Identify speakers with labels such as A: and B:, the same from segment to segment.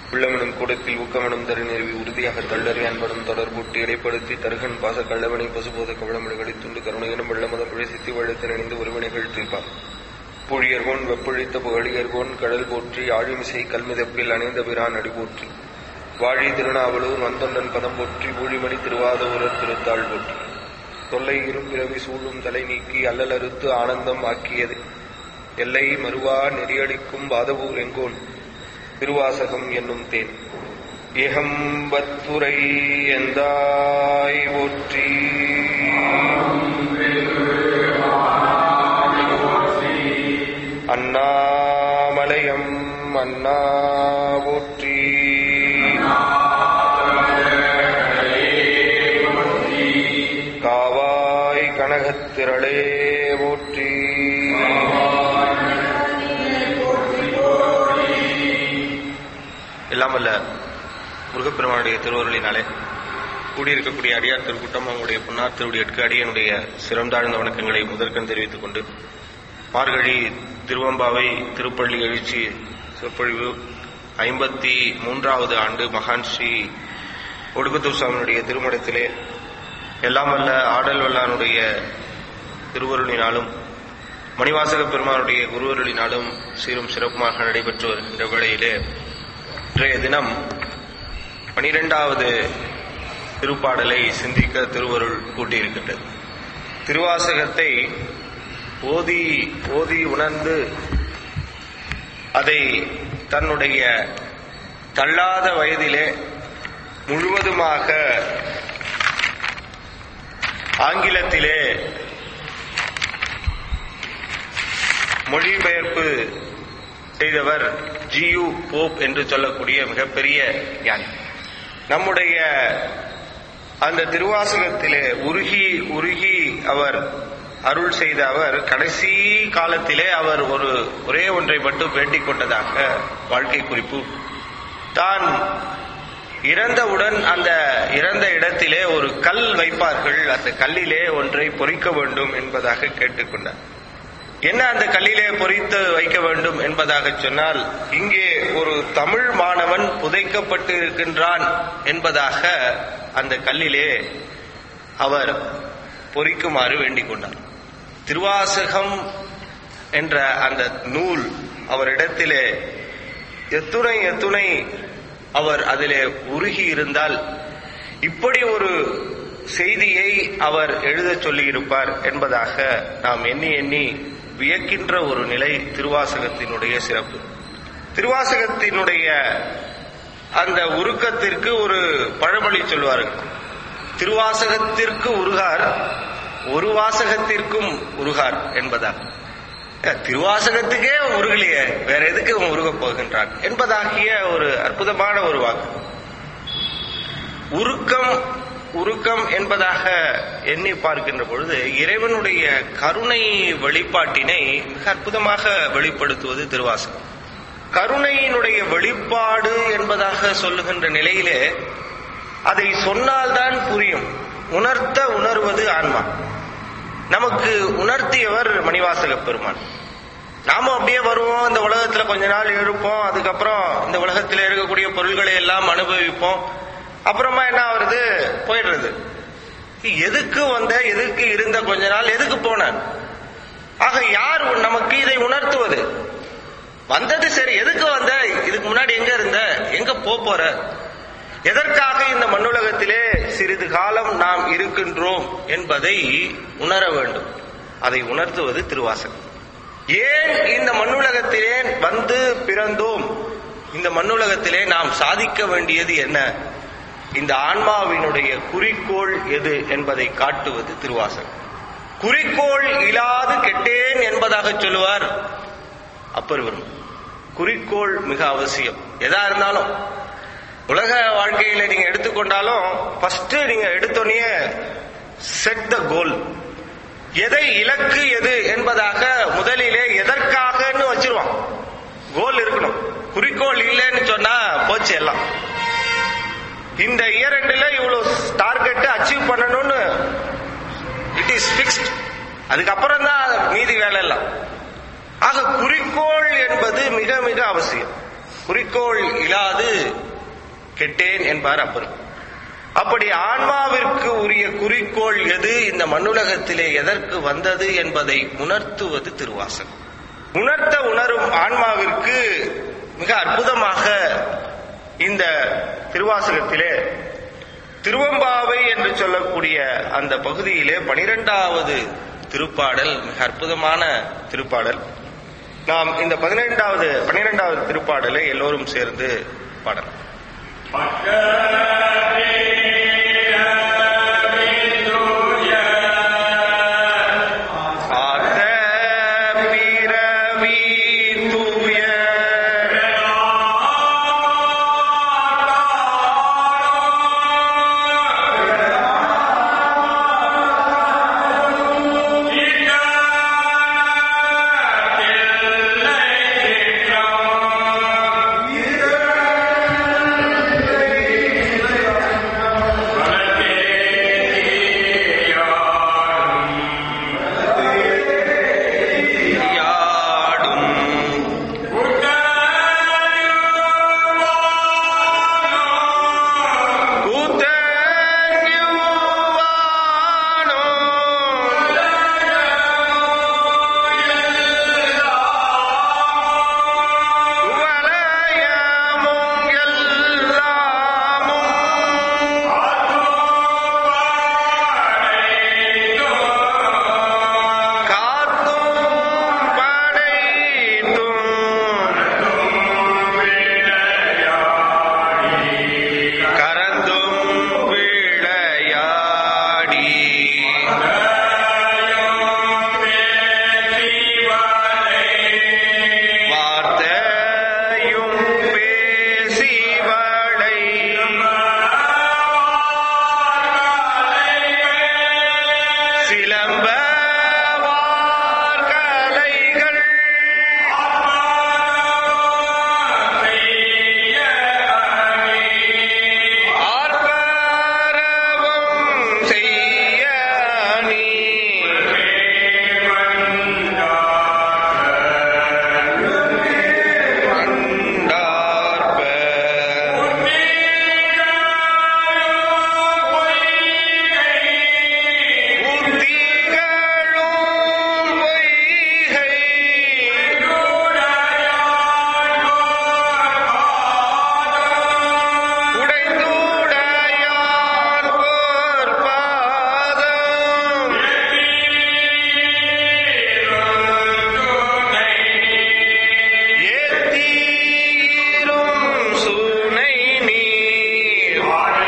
A: உள்ளமெனும் கூடத்தில் ஊக்கமெனும் தரு நிறுவி உறுதியாக தள்ளறி அன்பனும் தொடர்பூட்டி இடைப்படுத்தி தருகன் பாச கள்ளவனை பசுபோத கவளமிடுகளை துண்டு கருணையனும் வெள்ளமதம் பிழைசித்தி வழுத்து நினைந்து ஒருவினைகள் தீர்ப்பான் புழியர்கோன் வெப்பொழித்த புகழியர்கோன் கடல் போற்றி ஆழிமிசை கல்மிதப்பில் அணைந்த பிரான் அடி போற்றி வாழி திருநாவலூர் வந்தொண்டன் பதம் போற்றி ஊழிமணி திருவாதூரர் திருத்தாள் போற்றி தொல்லை இரும்பிறவி சூழும் தலை நீக்கி அல்லல் அறுத்து ஆனந்தம் ஆக்கியது எல்லை மறுவா நெறியடிக்கும் வாதவூர் எங்கோன் திருவாசகம் என்னும் தேன் ஏகம்பத்துரை எந்தாய் போற்றி அண்ணாமலையம் அண்ணா போற்றி காவாய் கனகத்திரளே போற்றி எல்லாம் வல்ல முருகப்பெருமானுடைய திருவருளினாலே கூடியிருக்கக்கூடிய அடியார் திருக்கூட்டம் அவங்களுடைய புன்னார் திருவுடையற்கு அடியனுடைய சிறந்தாழ்ந்த வணக்கங்களை முதற்கண் தெரிவித்துக் கொண்டு மார்கழி திருவம்பாவை திருப்பள்ளி எழுச்சி சொற்பொழிவு ஐம்பத்தி மூன்றாவது ஆண்டு மகான் ஸ்ரீ ஒடுக்கத்தூர் சுவாமியுடைய திருமணத்திலே எல்லாம் வல்ல ஆடல் வல்லானுடைய திருவருளினாலும் மணிவாசக பெருமானுடைய குருவருளினாலும் சீரும் சிறப்புமாக நடைபெற்று வருகின்ற வேளையிலே இன்றைய தினம் பனிரெண்டாவது திருப்பாடலை சிந்திக்க திருவருள் கூட்டியிருக்கின்றது திருவாசகத்தை ஓதி ஓதி உணர்ந்து அதை தன்னுடைய தள்ளாத வயதிலே முழுவதுமாக ஆங்கிலத்திலே மொழிபெயர்ப்பு செய்தவர் ஜியு போப் என்று சொல்லக்கூடிய மிகப்பெரிய ஞானி நம்முடைய அந்த திருவாசகத்திலே உருகி உருகி அவர் அருள் செய்த அவர் கடைசி காலத்திலே அவர் ஒரு ஒரே ஒன்றை மட்டும் வேண்டிக் கொண்டதாக வாழ்க்கை குறிப்பு தான் இறந்தவுடன் அந்த இறந்த இடத்திலே ஒரு கல் வைப்பார்கள் அந்த கல்லிலே ஒன்றை பொறிக்க வேண்டும் என்பதாக கேட்டுக்கொண்டார் என்ன அந்த கல்லிலே பொறித்து வைக்க வேண்டும் என்பதாக சொன்னால் இங்கே ஒரு தமிழ் மாணவன் புதைக்கப்பட்டு இருக்கின்றான் என்பதாக அந்த கல்லிலே அவர் பொறிக்குமாறு வேண்டிக் கொண்டார் திருவாசகம் என்ற அந்த நூல் அவரிடத்திலே எத்துணை எத்துணை அவர் அதிலே உருகி இருந்தால் இப்படி ஒரு செய்தியை அவர் எழுதச் சொல்லியிருப்பார் என்பதாக நாம் எண்ணி எண்ணி வியக்கின்ற ஒரு நிலை திருவாசகத்தினுடைய சிறப்பு திருவாசகத்தினுடைய அந்த உருக்கத்திற்கு ஒரு பழமொழி சொல்வார்கள் திருவாசகத்திற்கு உருகார் ஒரு வாசகத்திற்கும் உருகார் என்பதாக திருவாசகத்துக்கே உருகலையே வேற எதுக்கு உருகப் போகின்றான் என்பதாகிய ஒரு அற்புதமான ஒரு வாக்கு உருக்கம் உருக்கம் என்பதாக எண்ணி பார்க்கின்ற பொழுது இறைவனுடைய கருணை வெளிப்பாட்டினை மிக அற்புதமாக வெளிப்படுத்துவது திருவாசகம் கருணையினுடைய வெளிப்பாடு என்பதாக சொல்லுகின்ற நிலையிலே அதை சொன்னால்தான் புரியும் உணர்த்த உணர்வது ஆன்மா நமக்கு உணர்த்தியவர் மணிவாசக பெருமான் நாமும் அப்படியே வருவோம் இந்த உலகத்துல கொஞ்ச நாள் இருப்போம் அதுக்கப்புறம் இந்த உலகத்துல இருக்கக்கூடிய பொருள்களை எல்லாம் அனுபவிப்போம் அப்புறமா என்ன ஆகுறது போயிடுறது எதுக்கு வந்த எதுக்கு இருந்த கொஞ்ச நாள் எதுக்கு போன ஆக யார் நமக்கு இதை உணர்த்துவது வந்தது சரி எதுக்கு வந்த இதுக்கு முன்னாடி எங்க இருந்த எங்க போற எதற்காக இந்த மண்ணுலகத்திலே சிறிது காலம் நாம் இருக்கின்றோம் என்பதை உணர வேண்டும் அதை உணர்த்துவது திருவாசகம் ஏன் இந்த மண்ணுலகத்திலே வந்து பிறந்தோம் இந்த மண்ணுலகத்திலே நாம் சாதிக்க வேண்டியது என்ன இந்த ஆன்மாவினுடைய குறிக்கோள் எது என்பதை காட்டுவது திருவாசகம் குறிக்கோள் இல்லாது கெட்டேன் என்பதாக சொல்லுவார் அப்பர் வரும் குறிக்கோள் மிக அவசியம் எதா இருந்தாலும் உலக வாழ்க்கையில நீங்க எடுத்துக்கொண்டாலும் ஃபர்ஸ்ட் நீங்க எடுத்தோடனே செட் த கோல் எதை இலக்கு எது என்பதாக முதலிலே எதற்காகன்னு வச்சிருவான் கோல் இருக்கணும் குறிக்கோள் இல்லைன்னு சொன்னா போச்சு எல்லாம் இந்த இயர் எண்ட்ல இவ்வளவு டார்கெட் அச்சீவ் பண்ணணும்னு இட் இஸ் பிக்ஸ்ட் அதுக்கப்புறம் தான் மீதி வேலை எல்லாம் ஆக குறிக்கோள் என்பது மிக மிக அவசியம் குறிக்கோள் இல்லாது கெட்டேன் என்பார் அப்பர் அப்படி ஆன்மாவிற்கு உரிய குறிக்கோள் எது இந்த மண்ணுலகத்திலே எதற்கு வந்தது என்பதை உணர்த்துவது திருவாசகம் உணர்த்த உணரும் ஆன்மாவிற்கு மிக அற்புதமாக இந்த திருவாசகத்திலே திருவம்பாவை என்று சொல்லக்கூடிய அந்த பகுதியிலே பனிரெண்டாவது திருப்பாடல் மிக அற்புதமான திருப்பாடல் நாம் இந்த பதினைந்தாவது பனிரெண்டாவது திருப்பாடலை எல்லோரும் சேர்ந்து பாடலாம் ஆத்த பிறவி தூய யாடும் கூத்தங்கிவானோ குவலயமும் எல்லாமும் காத்தும் படைத்தும் கரந்தும் விளையாடி வார்த்தையும் பேசிவளை சிலம்ப வார்கலைகள் ஆர்ப்பரவும் செய்ய நீ கண்டார்ப்ப புத்திகளும் பொய்கை உடைந்துடையார் பொற்பாதம் ஏத்தீரும் சுனை நீர்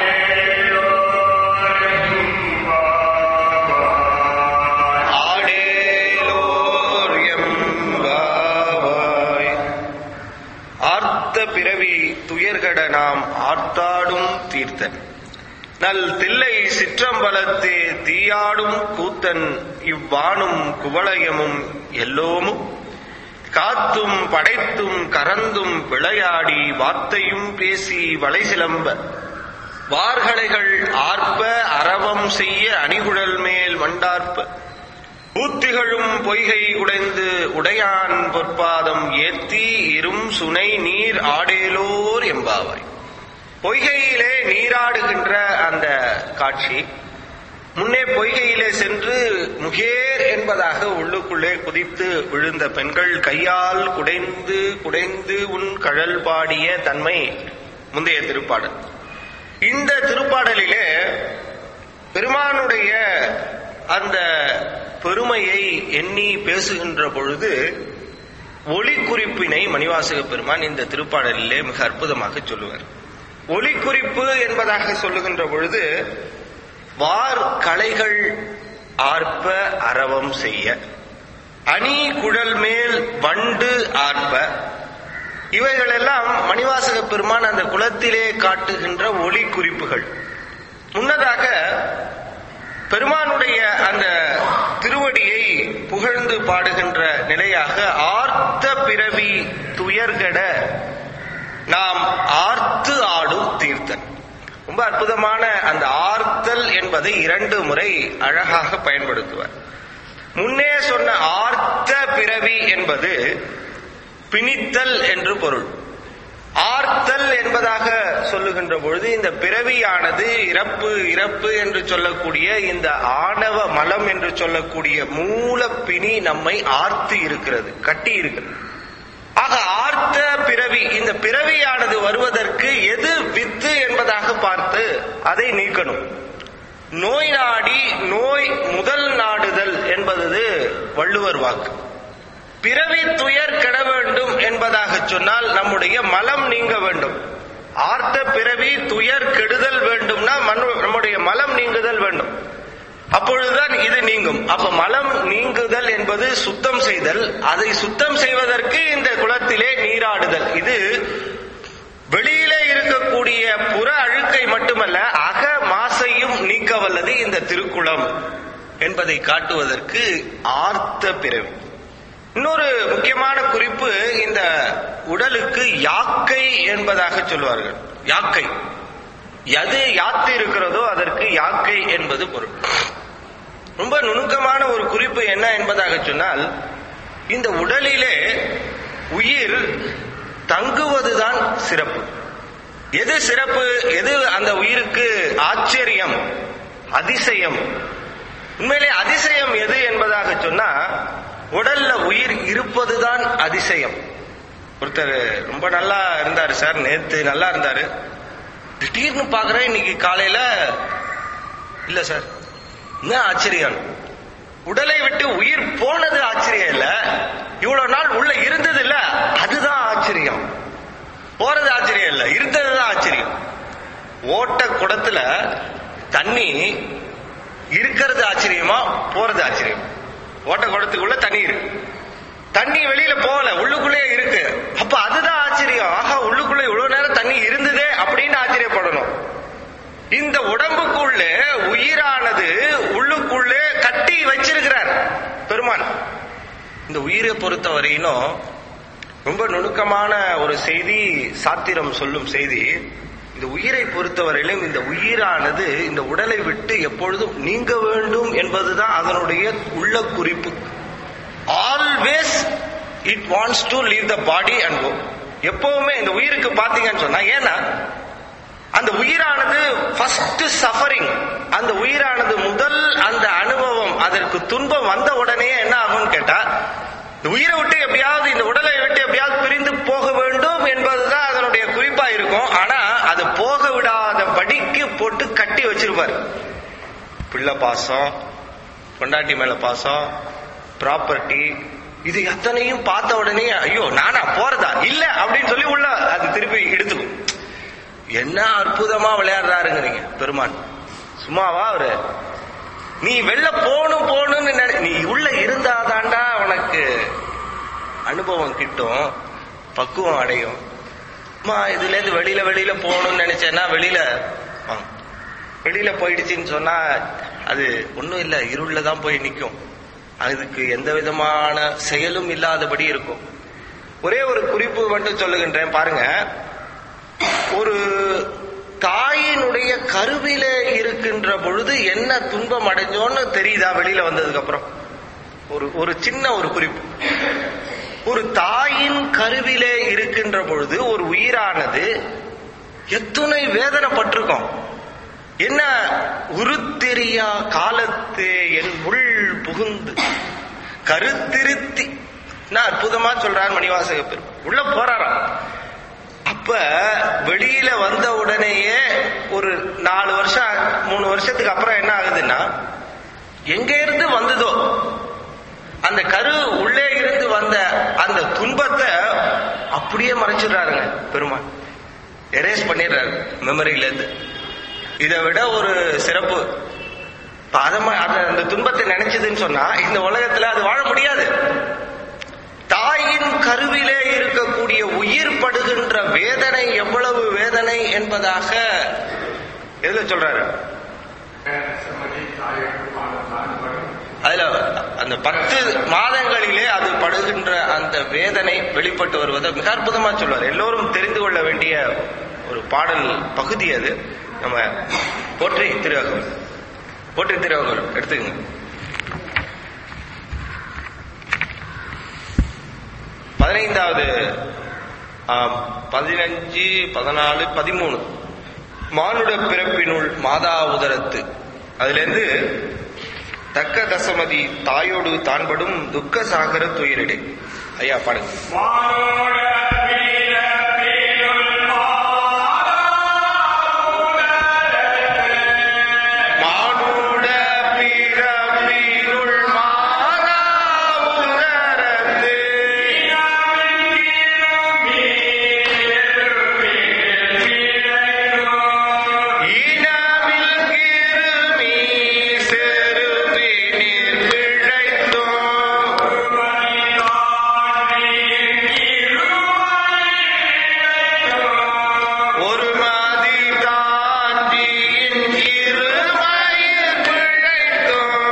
A: ஆடேலோர் எம்பாவாய். ஆர்த்த பிறவி துயர்கட நாம் ஆர்த்தாடும் தீர்த்தன் நல் தில்லை சிற்றம்பலத்தே தீயாடும் கூத்தன் இவ்வாணும் குவளையமும் எல்லோமும் காத்தும் படைத்தும் கரந்தும் விளையாடி வார்த்தையும் பேசி வளை சிலம்ப வார்களைகள் ஆர்ப்ப அரவம் செய்ய அணிகுழல் மேல் வண்டார்ப்ப ஊத்திகளும் பொய்கை உடைந்து உடையான் பொற்பாதம் ஏத்தி இரும் சுனை நீர் ஆடேலோர் எம்பாவாய் பொய்கையிலே நீராடுகின்ற அந்த காட்சி முன்னே பொய்கையிலே சென்று முகேர் என்பதாக உள்ளுக்குள்ளே குதித்து விழுந்த பெண்கள் கையால் குடைந்து குடைந்து உன் கழல் பாடிய தன்மை முந்தைய திருப்பாடல் இந்த திருப்பாடலிலே பெருமானுடைய அந்த பெருமையை எண்ணி பேசுகின்ற பொழுது ஒளி குறிப்பினை மணிவாசக பெருமான் இந்த திருப்பாடலிலே மிக அற்புதமாக சொல்லுவார் ஒளி குறிப்பு என்பதாக சொல்லுகின்ற பொழுது வார் கலைகள் ஆர்ப்ப அரவம் செய்ய அணி குழல் மேல் வண்டு ஆர்ப்ப இவைகளெல்லாம் மணிவாசக பெருமான் அந்த குலத்திலே காட்டுகின்ற ஒளி குறிப்புகள் முன்னதாக பெருமானுடைய அந்த திருவடியை புகழ்ந்து பாடுகின்ற நிலையாக ஆர்த்த பிறவி துயர்கட நாம் ஆர்த்து ஆடும் தீர்த்தன் ரொம்ப அற்புதமான அந்த ஆர்த்தல் என்பதை இரண்டு முறை அழகாக பயன்படுத்துவார் முன்னே சொன்ன ஆர்த்த பிறவி என்பது பிணித்தல் என்று பொருள் சொல்லுகின்ற பொழுது இந்த பிறவியானது இறப்பு இறப்பு என்று சொல்லக்கூடிய இந்த ஆணவ மலம் என்று சொல்லக்கூடிய மூல பிணி நம்மை ஆர்த்து இருக்கிறது கட்டி இருக்கிறது ஆக ஆர்த்த பிறவி இந்த பிறவியானது வருவதற்கு எது வித்து என்பதாக பார்த்து அதை நீக்கணும் நோய் நாடி நோய் முதல் நாடுதல் என்பது வள்ளுவர் வாக்கு பிறவி துயர் கெட வேண்டும் என்பதாக சொன்னால் நம்முடைய மலம் நீங்க வேண்டும் ஆர்த்த பிறவி துயர் கெடுதல் வேண்டும்னா மனு- நம்முடைய மலம் நீங்குதல் வேண்டும் அப்பொழுதுதான் இது நீங்கும் அப்ப மலம் நீங்குதல் என்பது சுத்தம் செய்தல் அதை சுத்தம் செய்வதற்கு இந்த குளத்திலே நீராடுதல் இது வெளியிலே இருக்கக்கூடிய புற அழுக்கை மட்டுமல்ல அக மாசையும் நீக்க வல்லது இந்த திருக்குளம் என்பதை காட்டுவதற்கு ஆர்த்த பிறவி இன்னொரு முக்கியமான குறிப்பு இந்த உடலுக்கு யாக்கை என்பதாக சொல்வார்கள் யாக்கை எது யாத்து இருக்கிறதோ அதற்கு யாக்கை என்பது பொருள் ரொம்ப நுணுக்கமான ஒரு குறிப்பு என்ன என்பதாக சொன்னால் இந்த உடலிலே உயிர் தங்குவதுதான் சிறப்பு எது சிறப்பு எது அந்த உயிருக்கு ஆச்சரியம் அதிசயம் உண்மையிலே அதிசயம் எது என்பதாக சொன்னா உடல்ல உயிர் இருப்பதுதான் அதிசயம் ஒருத்தர் ரொம்ப நல்லா இருந்தாரு சார் நேத்து நல்லா இருந்தாரு திடீர்னு பாக்குறேன் இன்னைக்கு காலையில இல்ல சார் என்ன ஆச்சரியம் உடலை விட்டு உயிர் போனது ஆச்சரியம் இல்ல இவ்வளவு நாள் உள்ள இருந்தது இல்ல அதுதான் ஆச்சரியம் போறது ஆச்சரியம் இல்ல இருந்ததுதான் ஆச்சரியம் ஓட்ட குடத்துல தண்ணி இருக்கிறது ஆச்சரியமா போறது ஆச்சரியம் ஓட்ட குடத்துக்குள்ள தண்ணி இருக்கு தண்ணி வெளியில போகல உள்ளுக்குள்ளே இருக்கு அப்ப அதுதான் ஆச்சரியம் ஆஹா உள்ளுக்குள்ள இவ்வளவு நேரம் தண்ணி இருந்ததே அப்படின்னு ஆச்சரியப்படணும் இந்த உடம்புக்குள்ளே உயிரானது உள்ளுக்குள்ளே கட்டி வச்சிருக்கிறார் பெருமான் இந்த உயிரை பொறுத்த வரையிலும் ரொம்ப நுணுக்கமான ஒரு செய்தி சாத்திரம் சொல்லும் செய்தி இந்த உயிரை பொறுத்தவரையிலும் இந்த உயிரானது இந்த உடலை விட்டு எப்பொழுதும் நீங்க வேண்டும் என்பதுதான் அதனுடைய உள்ள குறிப்பு always it wants to leave the body and go எப்பவுமே இந்த உயிருக்கு பாத்தீங்கன்னு சொன்னா ஏன்னா அந்த உயிரானது ஃபர்ஸ்ட் சஃபரிங் அந்த உயிரானது முதல் அந்த அனுபவம் அதற்கு துன்பம் வந்த உடனே என்ன ஆகும்னு கேட்டா இந்த உயிரை விட்டு எப்படியாவது இந்த உடலை விட்டு எப்படியாவது பிரிந்து போக வேண்டும் என்பதுதான் அதனுடைய குறிப்பா இருக்கும் ஆனா அது போக விடாத படிக்கு போட்டு கட்டி வச்சிருப்பாரு பிள்ளை பாசம் பொண்டாட்டி மேல பாசம் ப்ராப்பர்ட்டி இது எத்தனையும் பார்த்த உடனே ஐயோ நானா போறதா இல்ல அப்படின்னு சொல்லி உள்ள அது திருப்பி எடுத்துக்கும் என்ன அற்புதமா விளையாடுறாருங்கிறீங்க பெருமான் சும்மாவா அவரு நீ வெளில போகணும் போகணும்னு நினை நீ உள்ள இருந்தாதாண்டா உனக்கு அனுபவம் கிட்டும் பக்குவம் அடையும் அம்மா இதுல இருந்து வெளியில வெளியில போகணும்னு நினைச்சேன்னா வெளியில ஆ, வெளியில போயிடுச்சுன்னு சொன்னா அது ஒண்ணும் இல்ல இருள்ல தான் போய் நிக்கும் அதுக்கு எந்த விதமான செயலும் இல்லாதபடி இருக்கும் ஒரே ஒரு குறிப்பு மட்டும் சொல்லுகின்றேன் பாருங்க ஒரு தாயினுடைய கருவிலே இருக்கின்ற பொழுது என்ன துன்பம் அடைஞ்சோன்னு தெரியுதா வெளியில வந்ததுக்கு அப்புறம் ஒரு ஒரு சின்ன ஒரு குறிப்பு ஒரு தாயின் கருவிலே இருக்கின்ற பொழுது ஒரு உயிரானது எத்துணை வேதனைப்பட்டிருக்கும் என்ன உருத்தெரியா காலத்தே என் உள் புகுந்து கருத்திருத்தி என்ன அற்புதமா சொல்றார் மணிவாசக பெரும் உள்ள போறாராம் அப்ப வெளியில வந்த உடனேயே ஒரு நாலு வருஷம் மூணு வருஷத்துக்கு அப்புறம் என்ன ஆகுதுன்னா எங்க இருந்து வந்ததோ அந்த கரு உள்ளே இருந்து வந்த அந்த துன்பத்தை அப்படியே மறைச்சிடுறாருங்க பெருமாள் எரேஸ் பண்ணிடுறாரு மெமரியில இருந்து இதை விட ஒரு சிறப்பு இப்ப அத ம- அத- அந்த துன்பத்தை நினைச்சதுன்னு சொன்னா இந்த உலகத்துல அது வாழ முடியாது தாயின் கருவிலே இருக்கக்கூடிய உயிர் படுகின்ற வேதனை எவ்வளவு வேதனை என்பதாக எதுல சொல்றாரு அதுல அந்த பத்து மாதங்களிலே அது படுகின்ற அந்த வேதனை வெளிப்பட்டு வருவதை மிக அற்புதமா சொல்வார் எல்லோரும் தெரிந்து கொள்ள வேண்டிய ஒரு பாடல் பகுதி அது நம்ம போற்றி திருவகவல் போற்றி திருவகவல் எடுத்துக்கங்க பதினைந்தாவது ஆம், பதினஞ்சு பதினாலு பதிமூணு மானுட பிறப்பினுள் மாதா உதரத்து அதுல இருந்து தக்க தசமதி தாயோடு தான்படும் துக்க சாகர துயரிடை ஐயா பாடுங்க மானுட பிறப்பினுள் மாதா உதரத்து ஈனாவில் கிருமி செருப்பினில் பிழைத்தோம் ஒரு மதி தாண்டியின் இருமயில் பிழைத்தோம்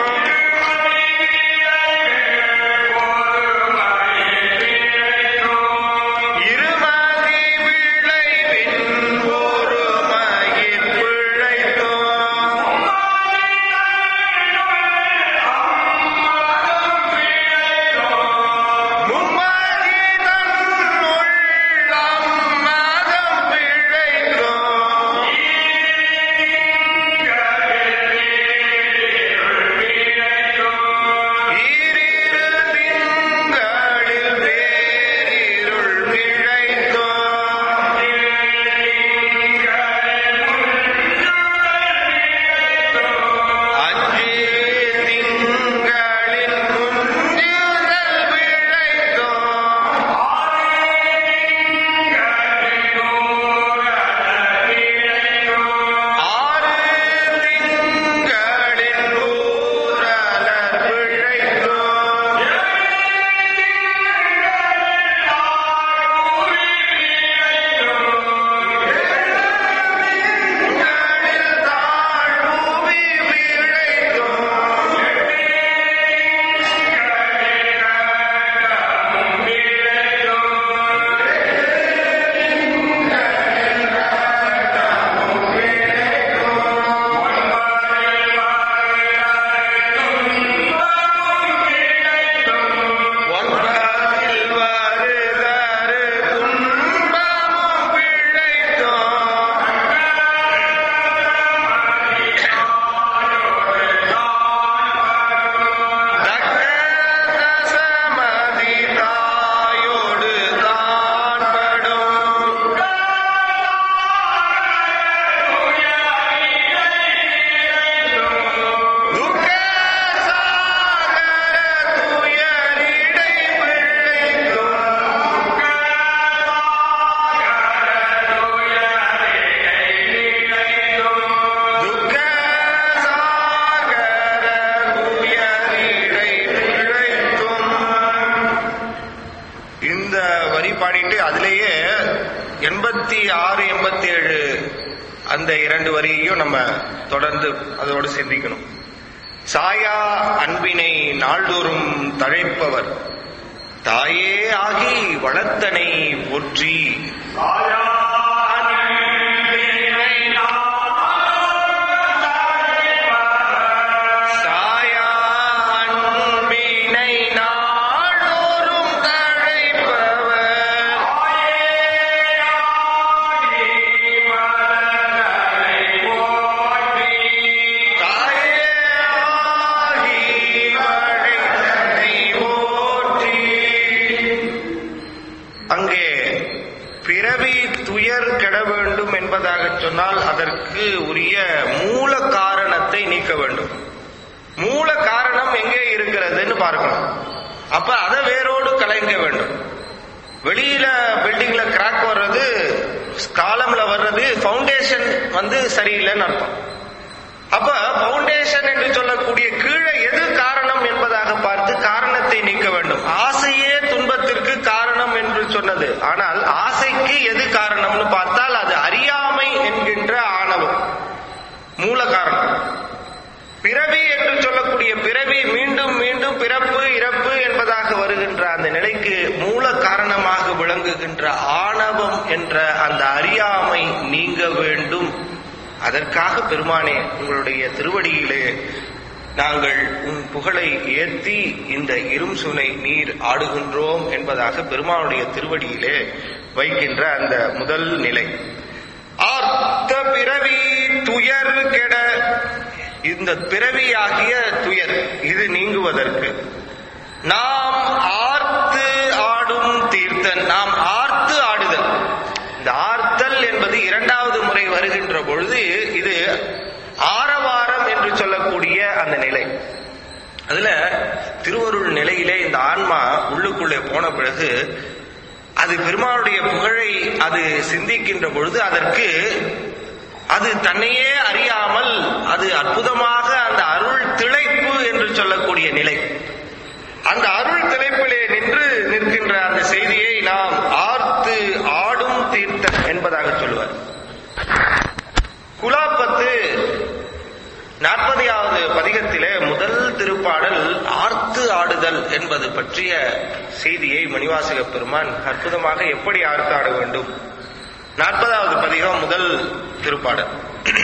A: இருமதி விளைவின் ஒரு மயில் பிழைத்தோம் மும்மதி தன்னுள்ளம் மதம் பிழைத்தோம் ஈரிரு திங்களில் வேரிருள் விழைத்தோம் அஞ்சு திங்களில் குஞ்சுதல் விழைத்தோம் ஆறு திங்களில் ஊரலர் விழைத்தோம் திங்களில் தாழ்பூமி விழைத்தோம் ஒன்பதில் வருதரு துன்பமும் பிழைத்தோம் தக்க தசமதி தாயோடு தான்படும் துக்க சாகர துயரிடை பிழைத்தோம் துக்க சாகர துயரிடை பிழைத்தோம் இந்த வரி பாடிட்டு அதுலேயே எண்பத்தி ஆறு எண்பத்தி ஏழு அந்த இரண்டு வரியையும் நம்ம தொடர்ந்து அதோடு சிந்திக்கணும் சாயா அன்பினை நாள்தோறும் தழைப்பவர் தாயே ஆகி வளர்த்தனை ஒற்றி சாயா அன்பினை நாள்தோறும் தழைப்பவர் தாயே ஆகி வளர்த்தனை ஒற்றி அங்கே பிறவி துயர் கெட வேண்டும் என்பதாக சொன்னால் அதற்கு உரிய மூல காரணத்தை நீக்க வேண்டும் மூல காரணம் எங்கே இருக்கிறதுன்னு பார்க்கணும் அப்ப அதை வேரோடு கலைங்க வேண்டும் வெளியில பில்டிங்ல கிராக் வர்றது காலம்ல வர்றது ஃபவுண்டேஷன் வந்து சரியில்லைன்னு அர்த்தம் அப்ப பவுண்டேஷன் என்று சொல்லக்கூடிய கீழே எது காரணம் என்பதாக பார்த்து காரணத்தை நீக்க வேண்டும் ஆசையே துன்பத்திற்கு காரணம் என்று சொன்னது ஆனால் ஆசைக்கு எது காரணம்னு பார்த்தால் அது அறியாமை என்கின்ற ஆணவம் மூல காரணம் பிறவி என்று சொல்லக்கூடிய பிறவி மீண்டும் மீண்டும் பிறப்பு இறப்பு என்பதாக வருகின்ற அந்த நிலைக்கு மூல காரணமாக விளங்குகின்ற ஆணவம் என்ற அந்த அறியாமை நீங்க வேண்டும் அதற்காக பெருமானே உங்களுடைய திருவடியிலே நாங்கள் உன் புகழை ஏத்தி இந்த இரும் சுனை நீர் ஆடுகின்றோம் என்பதாக பெருமானுடைய திருவடியிலே வைக்கின்ற அந்த முதல் நிலை ஆர்த்த பிறவி துயர் கெட இந்த பிறவியாகிய துயர் இது நீங்குவதற்கு நாம் ஆர்த்து ஆடும் தீர்த்தன் நாம் ஆர்த்து ஆடுதல் இந்த ஆர்த்தல் என்பது இரண்டாவது முறை வருகின்ற பொழுது இது ஆரவாரம் என்று சொல்லக்கூடிய அந்த நிலை அதுல திருவருள் நிலையிலே இந்த ஆன்மா உள்ளுக்குள்ளே போன பிறகு அது பெருமானுடைய புகழை அது சிந்திக்கின்ற பொழுது அதற்கு அது தன்னையே அறியாமல் அது அற்புதமாக அந்த அருள் திளைப்பு என்று சொல்லக்கூடிய நிலை அந்த அருள் திளைப்பிலே நின்று நிற்கின்ற அந்த செய்தியை நாம் ஆர்த்து ஆடும் தீர்த்தன் என்பதாக சொல்லுவார் குலாப்பத்து நாற்பதாவது பதிகத்திலே முதல் திருப்பாடல் ஆர்த்து ஆடுதல் என்பது பற்றிய செய்தியை மணிவாசக பெருமான் அற்புதமாக எப்படி ஆர்த்து ஆட வேண்டும் நாற்பதாவது பதிகம் முதல் திருப்பாடல்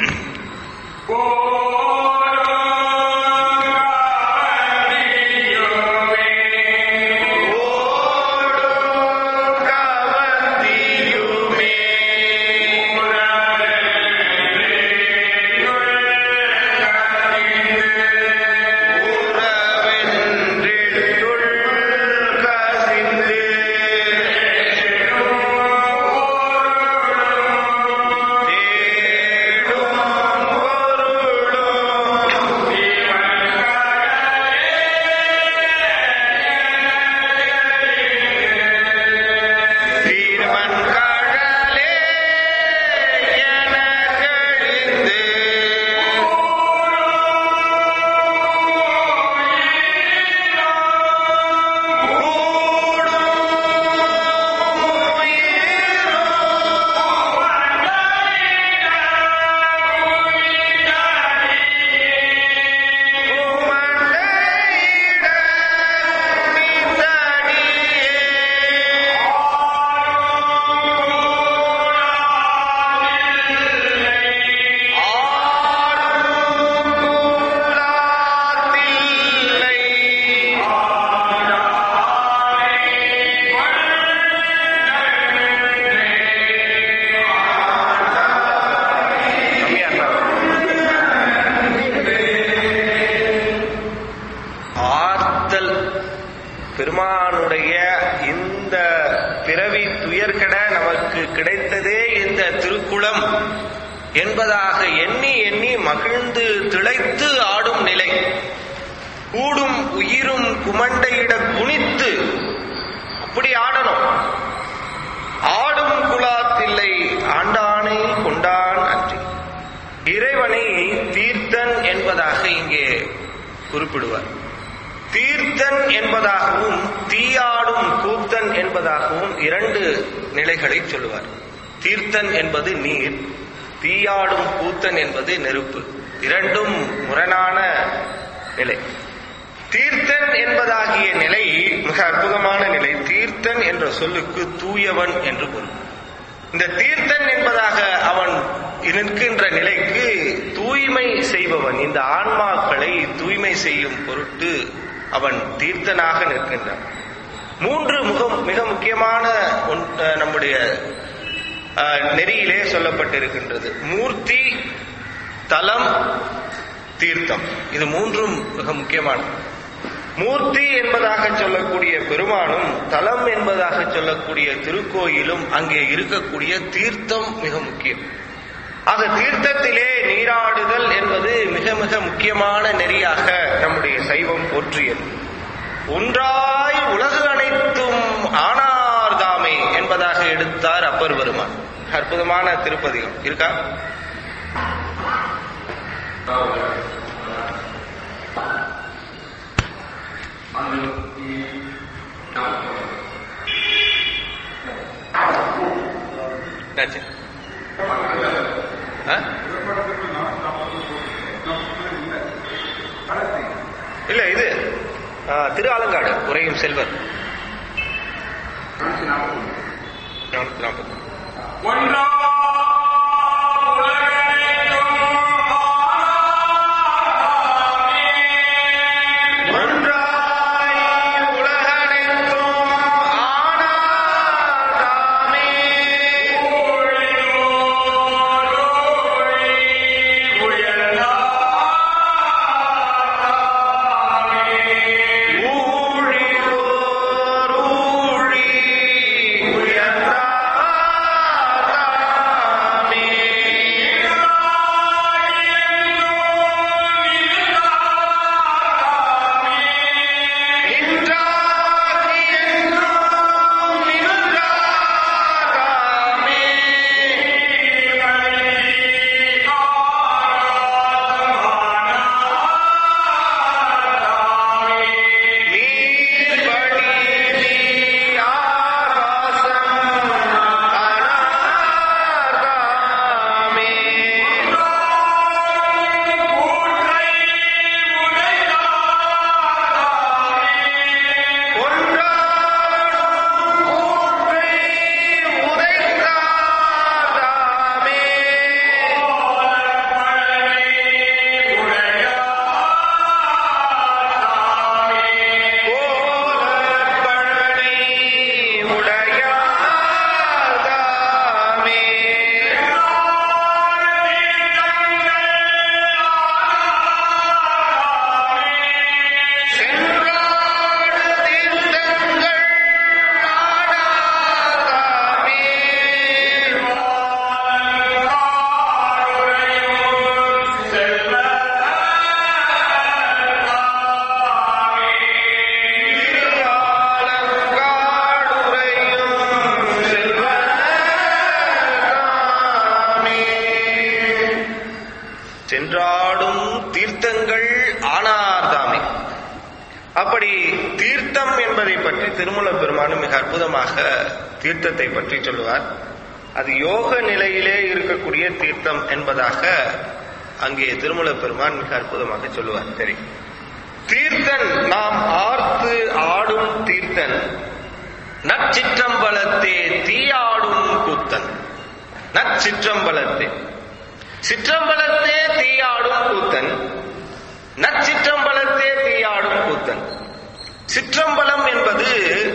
A: தீர்மன் கடலே எனக்கழிந்து ஆர்த்தல் பெருமானுடைய இந்த பிறவி துயர்கட நமக்கு கிடைத்ததே இந்த திருக்குளம் என்பதாக எண்ணி எண்ணி மகிழ்ந்து திளைத்து ஆடும் நிலை கூடும் உயிரும் குமண்டையிட குனித்து அப்படி ஆடணும் ஆடும் குலாத்தில்லை ஆண்டானை கொண்டான் அன்றி இறைவனை தீர்த்தன் என்பதாக இங்கே குறிப்பிடுவார் தீர்த்தன் என்பதாகவும் தீயாடும் கூத்தன் என்பதாகவும் இரண்டு நிலைகளை சொல்லுவார் தீர்த்தன் என்பது நீர் தீயாடும் கூத்தன் என்பது நெருப்பு இரண்டும் முரணான நிலை தீர்த்தன் என்பதாகிய நிலை மிக அற்புதமான நிலை தீர்த்தன் என்ற சொல்லுக்கு தூயவன் என்று பொருள் இந்த தீர்த்தன் என்பதாக அவன் நிற்கின்ற நிலைக்கு தூய்மை செய்பவன் இந்த ஆன்மாக்களை தூய்மை செய்யும் பொருட்டு அவன் தீர்த்தனாக நிற்கின்றான் மூன்று முகம் மிக முக்கியமான ஒன்- அஹ் நம்முடைய அஹ், நெறியிலே சொல்லப்பட்டிருக்கின்றது மூர்த்தி தலம் தீர்த்தம் இது மூன்றும் மிக முக்கியமானது மூர்த்தி என்பதாக சொல்லக்கூடிய பெருமானும் தலம் என்பதாக சொல்லக்கூடிய திருக்கோயிலும் அங்கே இருக்கக்கூடிய தீர்த்தம் மிக முக்கியம் ஆக தீர்த்தத்திலே நீராடுதல் என்பது மிக மிக முக்கியமான நெறியாக நம்முடைய சைவம் போற்றியது ஒன்றாய் உலகு அனைத்தும் ஆனார்தாமே என்பதாக எடுத்தார் அப்பர் பெருமான் அற்புதமான திருப்பதிகம் இருக்கா என்னாச்சு? ஆ? இல்ல இது ஆ, திரு ஆலங்காடு உரையும் செல்வர் நானூத்தி நாற்பது. ஒன்றாய் உலகனைத்தும் ஆனாதாமே. சென்றாடும் தீர்த்தங்கள் ஆனார்தாமே அப்படி தீர்த்தம் என்பதை பற்றி திருமல பெருமானும் மிக அற்புதமாக தீர்த்தத்தை பற்றி சொல்லுவார் அது யோக நிலையிலே இருக்கக்கூடிய தீர்த்தம் என்பதாக அங்கே திருமல பெருமான் மிக அற்புதமாக சொல்லுவார் சரி தீர்த்தன் நாம் ஆர்த்து ஆடும் தீர்த்தன் நச்சிற்றம்பலத்தே தீயாடும் கூத்தன் நச்சிற்றம்பலத்தே சிற்றம்பலத்தே தீயாடும் கூத்தன் நச்சிற்றம்பலத்தே தீயாடும் கூத்தன் சிற்றம்பலம் என்பது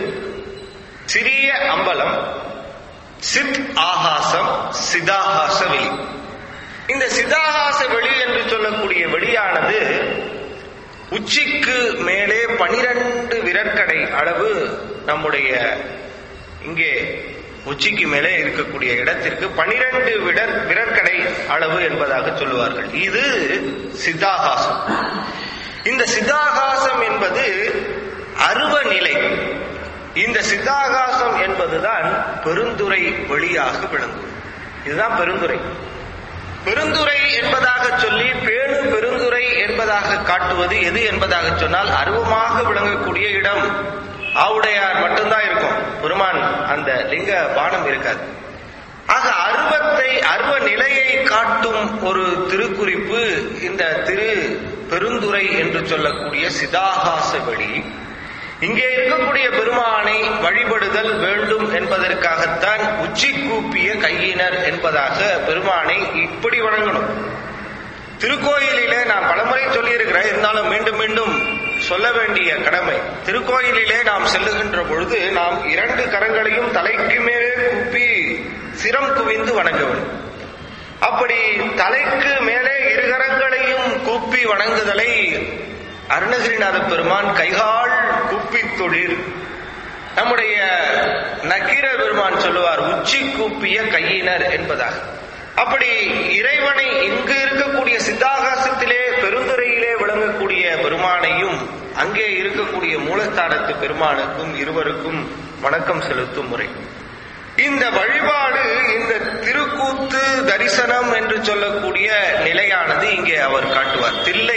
A: சிறிய அம்பலம் சித் ஆகாசம் சிதாகாச வெளி இந்த சிதாகாச வெளி என்று சொல்லக்கூடிய வெளியானது உச்சிக்கு மேலே பனிரெண்டு விரற்கடை அளவு நம்முடைய இங்கே உச்சிக்கு மேலே இருக்கக்கூடிய இடத்திற்கு பனிரெண்டு விடர் விரற்கடை அளவு என்பதாக சொல்லுவார்கள் இது சிதாகாசம் இந்த சிதாகாசம் என்பது அருவ நிலை இந்த சிதாகாசம் என்பதுதான் பெருந்துரை வெளியாக விளங்கும் இதுதான் பெருந்துரை பெருந்துரை என்பதாக சொல்லி பேணு பெருந்துரை என்பதாக காட்டுவது எது என்பதாக சொன்னால் அருவமாக விளங்கக்கூடிய இடம் ஆவுடையார் மட்டும்தான் இருக்கும் பெருமான் அந்த லிங்க பானம் இருக்காது ஆக அருவத்தை அருவ நிலையை காட்டும் ஒரு திருக்குறிப்பு இந்த திரு பெருந்துரை என்று சொல்லக்கூடிய சிதாகாச வெளி இங்கே இருக்கக்கூடிய பெருமானை வழிபடுதல் வேண்டும் என்பதற்காகத்தான் உச்சி கூப்பிய கையினர் என்பதாக பெருமானை இப்படி வழங்கணும் திருக்கோயிலிலே நான் பலமுறை சொல்லியிருக்கிறேன் இருந்தாலும் மீண்டும் மீண்டும் சொல்ல வேண்டிய கடமை திருக்கோயிலிலே நாம் செல்லுகின்ற பொழுது நாம் இரண்டு கரங்களையும் தலைக்கு மேலே கூப்பி சிரம் குவிந்து வணங்க வேண்டும் அப்படி தலைக்கு மேலே இரு கரங்களையும் கூப்பி வணங்குதலை அருணகிரிநாத பெருமான் கைகால் கூப்பி தொழில் நம்முடைய நக்கீர பெருமான் சொல்லுவார் உச்சி கூப்பிய கையினர் என்பதாக அப்படி இறைவனை இங்கு இருக்கக்கூடிய சித்தாகாசத்திலே பெருந்துறையிலே விளங்கக்கூடிய பெருமானையும் அங்கே இருக்கக்கூடிய மூலஸ்தானத்து பெருமானுக்கும் இருவருக்கும் வணக்கம் செலுத்தும் முறை இந்த வழிபாடு இந்த திருக்கூத்து தரிசனம் என்று சொல்லக்கூடிய நிலையானது இங்கே அவர் காட்டுவார் தில்லை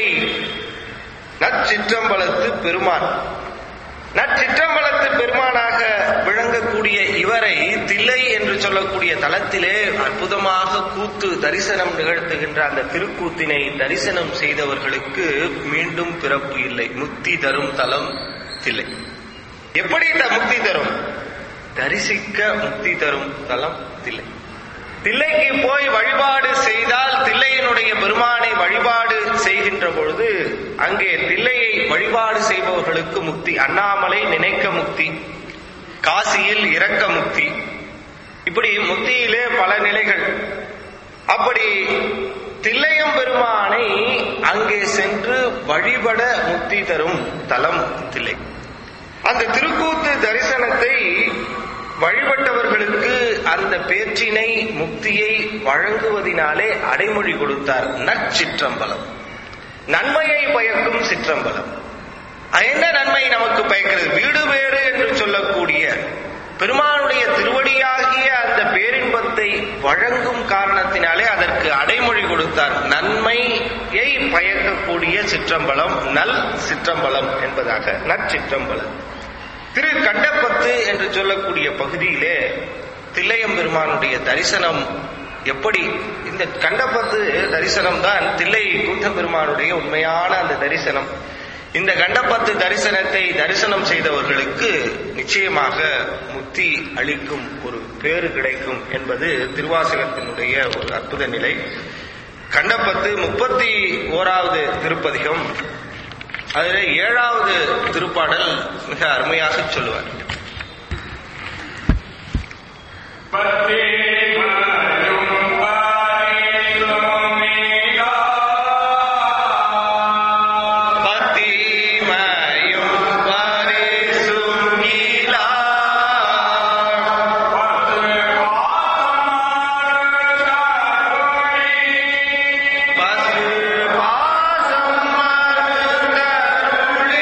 A: நற்சிற்றம்பலத்து பெருமான் நற்சிற்றம்பலத்து பெருமானாக விளங்கக்கூடிய இவரை தில்லை என்று சொல்லக்கூடிய தலத்திலே அற்புதமாக கூத்து தரிசனம் நிகழ்த்துகின்ற அந்த திருக்கூத்தினை தரிசனம் செய்தவர்களுக்கு மீண்டும் பிறப்பு இல்லை முக்தி தரும் தலம் தில்லை எப்படி இந்த முக்தி தரும் தரிசிக்க முக்தி தரும் தலம் தில்லை தில்லைக்கு போய் வழிபாடு செய்தால் தில்லையினுடைய பெருமானை வழிபாடு செய்கின்ற பொழுது அங்கே தில்லையை வழிபாடு செய்பவர்களுக்கு முக்தி அண்ணாமலை நினைக்க முக்தி காசியில் இறக்க முக்தி இப்படி முக்தியிலே பல நிலைகள் அப்படி தில்லையம் பெருமானை அங்கே சென்று வழிபட முக்தி தரும் தலம் தில்லை அந்த திருக்கூத்து தரிசனத்தை வழிபட்டவர்களுக்கு அந்த பேச்சினை முக்தியை வழங்குவதினாலே அடைமொழி கொடுத்தார் நற்சிற்றம்பலம் நன்மையை பயக்கும் சிற்றம்பலம் என்ன நன்மை நமக்கு பயக்கிறது வீடு வேறு என்று சொல்லக்கூடிய பெருமானுடைய திருவடியாகிய அந்த பேரின்பத்தை வழங்கும் காரணத்தினாலே அதற்கு அடைமொழி கொடுத்தார் நன்மையை பயக்கக்கூடிய சிற்றம்பலம் நல் சிற்றம்பலம் என்பதாக நற்சிற்றம்பலம் திரு கண்டப்பத்து என்று சொல்லக்கூடிய பகுதியிலே தில்லையம் பெருமானுடைய தரிசனம் எப்படி இந்த கண்டப்பத்து தரிசனம் தான் தில்லை கூத்த பெருமானுடைய உண்மையான அந்த தரிசனம் இந்த கண்டப்பத்து தரிசனத்தை தரிசனம் செய்தவர்களுக்கு நிச்சயமாக முக்தி அளிக்கும் ஒரு பேறு கிடைக்கும் என்பது திருவாசகத்தினுடைய ஒரு அற்புத நிலை கண்டப்பத்து முப்பத்தி ஓராவது திருப்பதிகம் அதில் ஏழாவது திருப்பாடல் மிக அருமையாக சொல்லுவார் பத்திமயும் பரிசும் இலா. பசு பாசம் மருந்தருளே.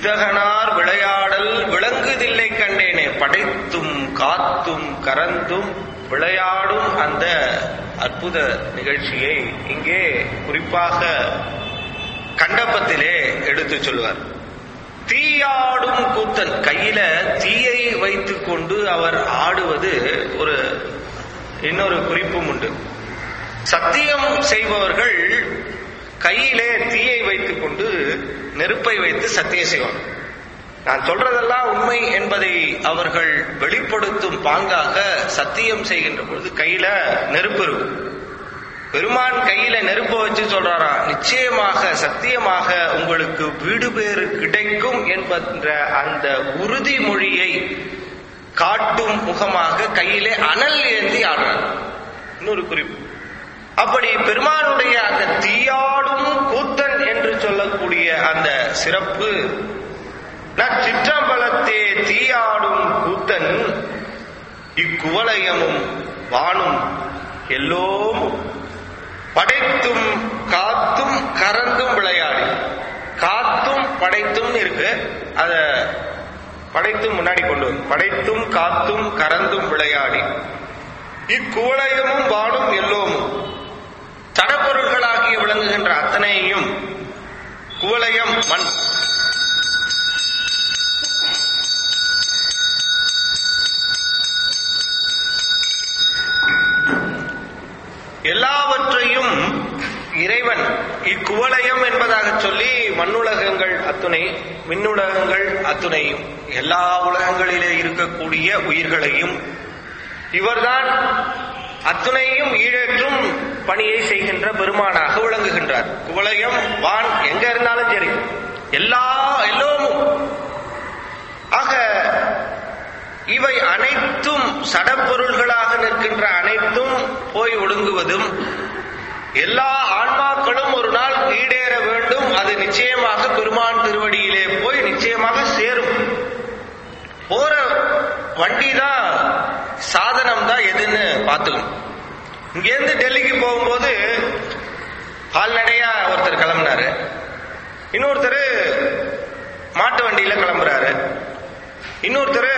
A: வித்தகனார் விளையாடல் விளங்குதில்லை கண்டேனே படைத்தும் காத்தும் கறந்தும் விளையாடும் அந்த அற்புத நிகழ்ச்சியை இங்கே குறிப்பாக கண்டப்பத்திலே எடுத்து சொல்வார் தீயாடும் கூத்தன் கையில தீயை வைத்துக் கொண்டு அவர் ஆடுவது ஒரு இன்னொரு குறிப்பும் உண்டு சத்தியம் செய்பவர்கள் கையிலே தீயை வைத்துக் கொண்டு நெருப்பை வைத்து சத்தியம் செய்வாங்க நான் சொல்றதெல்லாம் உண்மை என்பதை அவர்கள் வெளிப்படுத்தும் பாங்காக சத்தியம் செய்கின்ற பொழுது கையில நெருப்பு இருக்கும் பெருமான் கையில நெருப்ப வச்சு சொல்றாரா நிச்சயமாக சத்தியமாக உங்களுக்கு வீடு பேறு கிடைக்கும் என்பன்ற அந்த உறுதிமொழியை காட்டும் முகமாக கையிலே அனல் ஏந்தி ஆடுறார் இன்னொரு குறிப்பு அப்படி பெருமானுடைய அந்த தீயாடும் கூத்தன் என்று சொல்லக்கூடிய அந்த சிறப்பு நச்சிற்றம்பலத்தே தீயாடும் கூத்தன் இக்குவலயமும் வானும் எல்லோரும் படைத்தும் காத்தும் கறந்தும் விளையாடி காத்தும் படைத்தும் இருக்கு அத படைத்தும் முன்னாடி கொண்டு வந்து படைத்தும் காத்தும் கறந்தும் விளையாடி இக்குவளையமும் வாடும் எல்லோமும் தடப்பொருள்களாகிய விளங்குகின்ற அத்தனையும் குவளையம் மண் எல்லாவற்றையும் இறைவன் இக்குவலயம் என்பதாக சொல்லி மண்ணுலகங்கள் அத்துணை மின்னுலகங்கள் அத்துணையும் எல்லா உலகங்களிலே இருக்கக்கூடிய உயிர்களையும் இவர்தான் அத்துணையும் ஈழேற்றும் பணியை செய்கின்ற பெருமானாக விளங்குகின்றார் குவலயம் வான் எங்க இருந்தாலும் சரி எல்லா எல்லோரும் ஆக இவை அனைத்தும் சடப்பொருள்களாக நிற்கின்ற அனைத்தும் போய் ஒடுங்குவதும் எல்லா ஆன்மாக்களும் ஒரு நாள் ஈடேற வேண்டும் அது நிச்சயமாக பெருமான் திருவடியிலே போய் நிச்சயமாக சேரும் போற வண்டி தான் சாதனம் தான் எதுன்னு பார்த்துக்கணும் இங்கேருந்து டெல்லிக்கு போகும்போது கால்நடையா ஒருத்தர் கிளம்புனாரு இன்னொருத்தர் மாட்டு வண்டியில கிளம்புறாரு இன்னொருத்தர்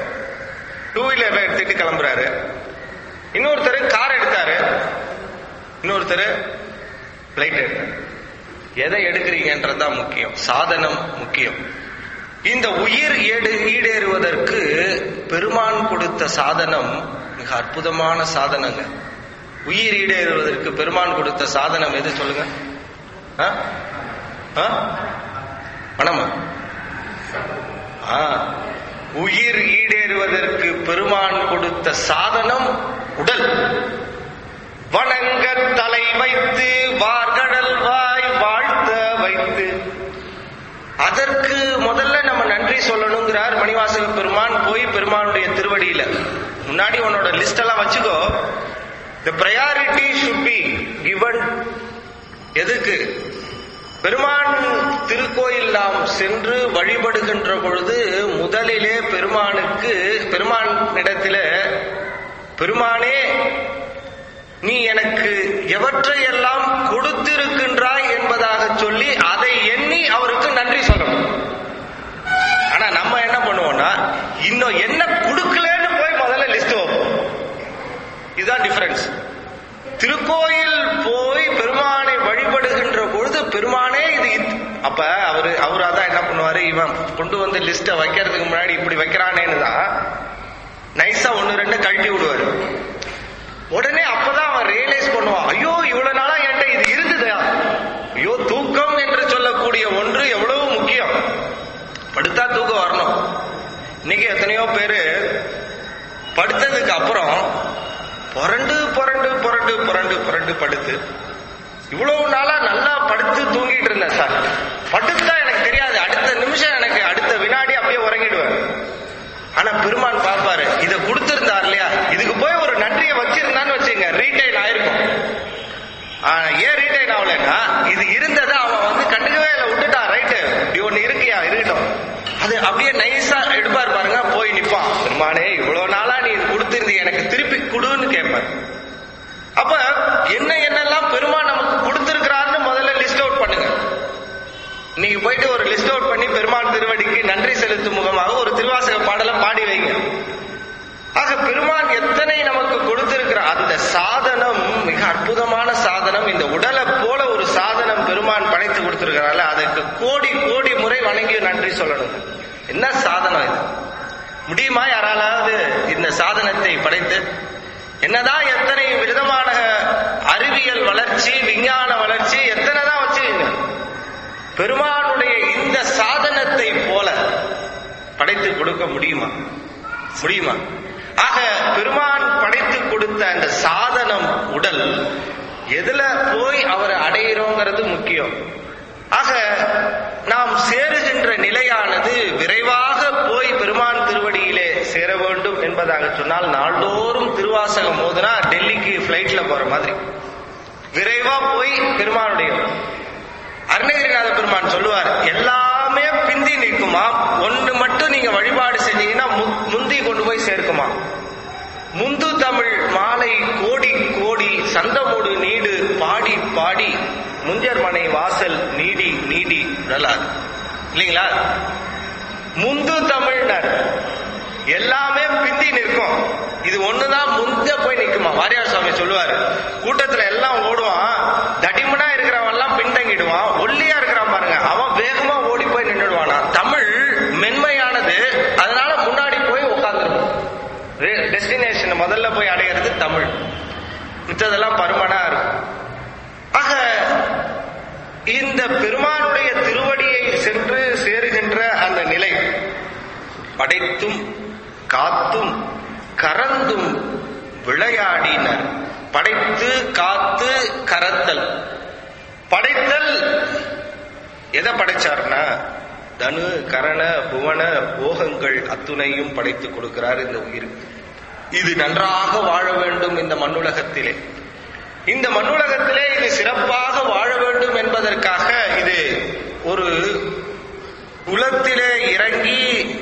A: டூ வீலர்ல எடுத்துட்டு கிளம்புறாரு இன்னொருத்தர் கார் எடுத்தாரு இன்னொருத்தர் பிளைட் எடுத்தாரு எதை எடுக்கிறீங்கன்றதுதான் முக்கியம் சாதனம் முக்கியம் இந்த உயிர் ஏடு ஈடேறுவதற்கு பெருமான் கொடுத்த சாதனம் மிக அற்புதமான சாதனங்க உயிர் ஈடேறுவதற்கு பெருமான் கொடுத்த சாதனம் எது சொல்லுங்க ஆ? ஆ? பணமா ஆ. உயிர் ஈடேறுவதற்கு பெருமான் கொடுத்த சாதனம் உடல் வணங்க தலை வைத்து வார்கடல் வாய் வாழ்த்த வைத்து அதற்கு முதல்ல நம்ம நன்றி சொல்லணுங்கிறார் மணிவாசக பெருமான் போய் பெருமானுடைய திருவடியில முன்னாடி உன்னோட லிஸ்ட் எல்லாம் வச்சுக்கோ the priority should be given எதுக்கு பெருமான் திருக்கோயில் நாம் சென்று வழிபடுகின்ற பொழுது முதலிலே பெருமானுக்கு பெருமானிடத்தில பெருமானே நீ எனக்கு எவற்றையெல்லாம் கொடுத்திருக்கின்றாய் என்பதாக சொல்லி அதை எண்ணி அவருக்கு நன்றி சொல்லணும் ஆனா நம்ம என்ன பண்ணுவோம்னா இன்னும் என்ன கொடுக்கலன்னு போய் முதல்ல லிஸ்ட் வைப்போம் இதுதான் டிஃபரன்ஸ் திருக்கோயில் போய் பெருமானை வழிபடுகின்ற பொழுது பெருமானே இது இத்- அப்ப அவரு அவரு அதான் என்ன பண்ணுவாரு இவன் கொண்டு வந்து லிஸ்ட வைக்கிறதுக்கு முன்னாடி இப்படி வைக்கிறானேன்னு தான் நைஸா ஒன்னு ரெண்டு கழட்டி விடுவாரு உடனே அப்பதான் அவன் ரியலைஸ் பண்ணுவான் ஐயோ இவ்வளவு நாளா என்கிட்ட இது இருந்ததா ஐயோ தூக்கம் என்று சொல்லக்கூடிய ஒன்று எவ்வளவு முக்கியம் படுத்தா தூக்கம் வரணும் இன்னைக்கு எத்தனையோ பேரு படுத்ததுக்கு அப்புறம் புரண்டு புரண்டு புரண்டு புரண்டு புரண்டு படுத்து இவ்வளவு நாளா நல்லா படுத்து தூங்கிட்டு இருந்தேன் சார் படுத்தா எனக்கு தெரியாது அடுத்த நிமிஷம் எனக்கு அடுத்த வினாடி அப்படியே உறங்கிடுவேன் ஆனா பெருமான் பார்ப்பாரு இத கொடுத்திருந்தார் இல்லையா இதுக்கு போய் ஒரு நன்றியை வச்சிருந்தான்னு வச்சுங்க ரீட்டைல் ஆயிருக்கும் ஆனா, ஏன் ரீட்டைல் ஆகலைன்னா இது இருந்ததை அவன் வந்து கண்டுக்கவே இல்லை விட்டுட்டான் ரைட்டு இப்படி ஒண்ணு இருக்கியா இருக்கட்டும் அது அப்படியே நைஸா எடுப்பார் பாருங்க போய் நிப்பான் பெருமானே இவ்வளவு நாளா நீ இது கொடுத்திருந்தீங்க எனக்கு திருப்பி கொடுன்னு கேட்பார் அப்ப என்ன என்னெல்லாம் பெருமான் நமக்கு கொடுத்திருக்கிறாருன்னு முதல்ல லிஸ்ட் அவுட் பண்ணுங்க நீங்க போயிட்டு ஒரு லிஸ்ட் அவுட் பண்ணி பெருமான் திருவடி செலுத்தும் முகமாக ஒரு திருவாசக பாடலை பாடி வைங்க ஆக பெருமான் எத்தனை நமக்கு கொடுத்திருக்கிற அந்த சாதனம் மிக அற்புதமான சாதனம் இந்த உடலை போல ஒரு சாதனம் பெருமான் படைத்து கொடுத்திருக்கிறாள் அதுக்கு கோடி கோடி முறை வணங்கி நன்றி சொல்லணும் என்ன சாதனம் இது முடியுமா யாராலாவது இந்த சாதனத்தை படைத்து என்னதான் எத்தனை விதமான அறிவியல் வளர்ச்சி விஞ்ஞான வளர்ச்சி எத்தனை தான் வச்சுக்கீங்க பெருமானுடைய இந்த சாதனத்தை போல படைத்து கொடுக்க முடியுமா முடியுமா ஆக பெருமான் படைத்து கொடுத்த அந்த சாதனம் உடல் எதுல போய் அவரை அடையிறோங்கிறது முக்கியம் ஆக நாம் சேருகின்ற நிலையானது விரைவாக போய் பெருமான் திருவடியிலே சேர வேண்டும் என்பதாக சொன்னால் நாள்தோறும் திருவாசகம் மோதுனா டெல்லிக்கு பிளைட்ல போற மாதிரி விரைவா போய் பெருமானுடைய அருணகிரிநாத பெருமான் சொல்லுவார் எல்லாமே பிந்தி நிற்குமா ஒண்ணு மட்டும் நீங்க வழிபாடு செஞ்சீங்கன்னா மு- முந்தி கொண்டு போய் சேர்க்குமா முந்து தமிழ் மாலை கோடி கோடி சந்தமோடு நீடு பாடி பாடி முஞ்சர் மனை வாசல் நீடி நீடி நல்லாது இல்லைங்களா முந்து தமிழ்னர் எல்லாமே பிந்தி நிற்கும் இது ஒண்ணுதான் முந்த போய் நிக்குமா வாரியார் சுவாமி சொல்லுவாரு கூட்டத்துல எல்லாம் ஓடுவான் தடிமனா இருக்கிறவன் எல்லாம் பின்தங்கிடுவான் ஒல்லியா இருக்கிறான் பாருங்க அவன் வேகமா ஓடி போய் நின்றுடுவானா தமிழ் மென்மையானது அதனால முன்னாடி போய் உட்கார்ந்துருக்கும் டெஸ்டினேஷன் முதல்ல போய் அடையிறது தமிழ் மித்ததெல்லாம் பருமனா இருக்கும் ஆக இந்த பெருமானுடைய திருவடியை சென்று சேருகின்ற அந்த நிலை படைத்தும் காத்தும் கறந்தும் விளையாடினர் படைத்து காத்து கரத்தல் படைத்தல் எதை படைச்சார்னா தனு கரண புவன போகங்கள் அத்துணையும் படைத்து கொடுக்கிறார் இந்த உயிருக்கு இது நன்றாக வாழ வேண்டும் இந்த மண்ணுலகத்திலே இந்த மண்ணுலகத்திலே இது சிறப்பாக வாழ வேண்டும் என்பதற்காக இது ஒரு குளத்திலே இறங்கி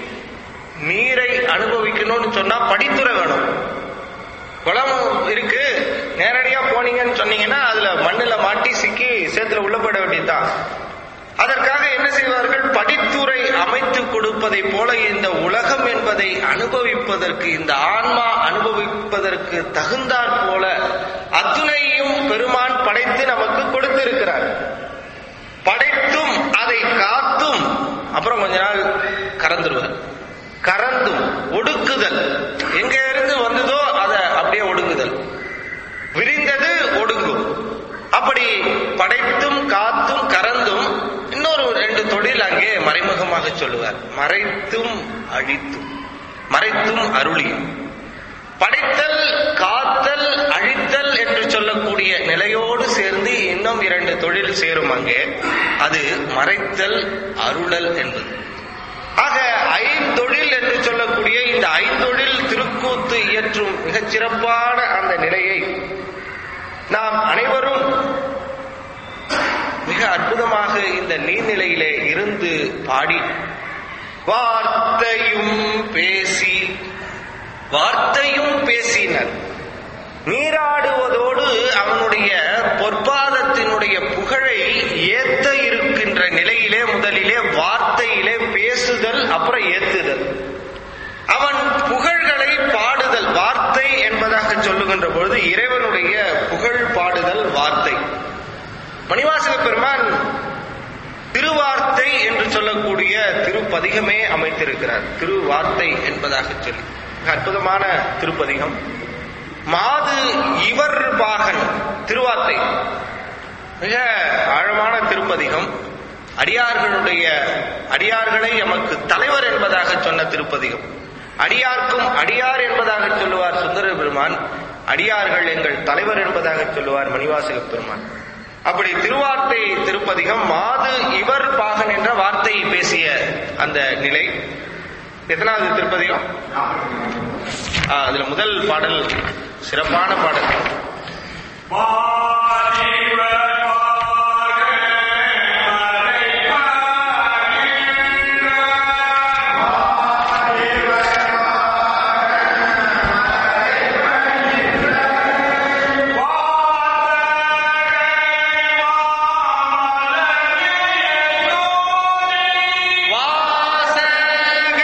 A: நீரை அனுபவிக்கணும்னு சொன்னா படித்துறை வேணும் குளம் இருக்கு நேரடியா போனீங்கன்னு சொன்னீங்கன்னா அதுல மண்ணுல மாட்டி சிக்கி சேத்துல உள்ள போயிட வேண்டியதுதான் அதற்காக என்ன செய்வார்கள் படித்துறை அமைத்து கொடுப்பதை போல இந்த உலகம் என்பதை அனுபவிப்பதற்கு இந்த ஆன்மா அனுபவிப்பதற்கு தகுந்தாற் போல அத்துணையும் பெருமான் படைத்து நமக்கு கொடுத்திருக்கிறார் படைத்தும் அதை காத்தும் அப்புறம் கொஞ்ச நாள் கறந்துருவார் கறந்தும் ஒடுக்குதல் எங்க இருந்து வந்ததோ அதை அப்படியே ஒடுங்குதல் விரிந்தது ஒடுங்கும் அப்படி படைத்தும் காத்தும் கறந்தும் இன்னொரு ரெண்டு தொழில் அங்கே மறைமுகமாக சொல்லுவார் மறைத்தும் அழித்தும் மறைத்தும் அருளியும் படைத்தல் காத்தல் அழித்தல் என்று சொல்லக்கூடிய நிலையோடு சேர்ந்து இன்னும் இரண்டு தொழில் சேரும் அங்கே அது மறைத்தல் அருளல் என்பது ஆக ஐந்தொழில் என்று சொல்லக்கூடிய இந்த ஐந்தொழில் திருக்கூத்து இயற்றும் மிகச் சிறப்பான அந்த நிலையை நாம் அனைவரும் மிக அற்புதமாக இந்த நீர்நிலையிலே இருந்து பாடி வார்த்தையும் பேசி வார்த்தையும் பேசினர் நீராடுவதோடு அவனுடைய பொற்பாதத்தினுடைய புகழை ஏத்த இருக்கின்ற நிலையிலே முதலிலே வார்த்தையிலே பேசுதல் அப்புறம் ஏத்துதல் அவன் புகழ்களை பாடுதல் வார்த்தை என்பதாக சொல்லுகின்ற பொழுது இறைவனுடைய புகழ் பாடுதல் வார்த்தை மணிவாசக பெருமான் திருவார்த்தை என்று சொல்லக்கூடிய திருப்பதிகமே அமைத்திருக்கிறார் திருவார்த்தை என்பதாக சொல்லி மிக அற்புதமான திருப்பதிகம் மாது இவர் பாகன் திருவார்த்தை மிக ஆழமான திருப்பதிகம் அடியார்களுடைய அடியார்களை எமக்கு தலைவர் என்பதாக சொன்ன திருப்பதிகம் அடியார்க்கும் அடியார் என்பதாக சொல்லுவார் சுந்தர பெருமான் அடியார்கள் எங்கள் தலைவர் என்பதாக சொல்லுவார் மணிவாசக பெருமான் அப்படி திருவார்த்தை திருப்பதிகம் மாது இவர் பாகன் என்ற வார்த்தையை பேசிய அந்த நிலை எத்தனாவது திருப்பதிகம் ஆ, அதுல முதல் பாடல் சிறப்பான பாடல் வாசகமே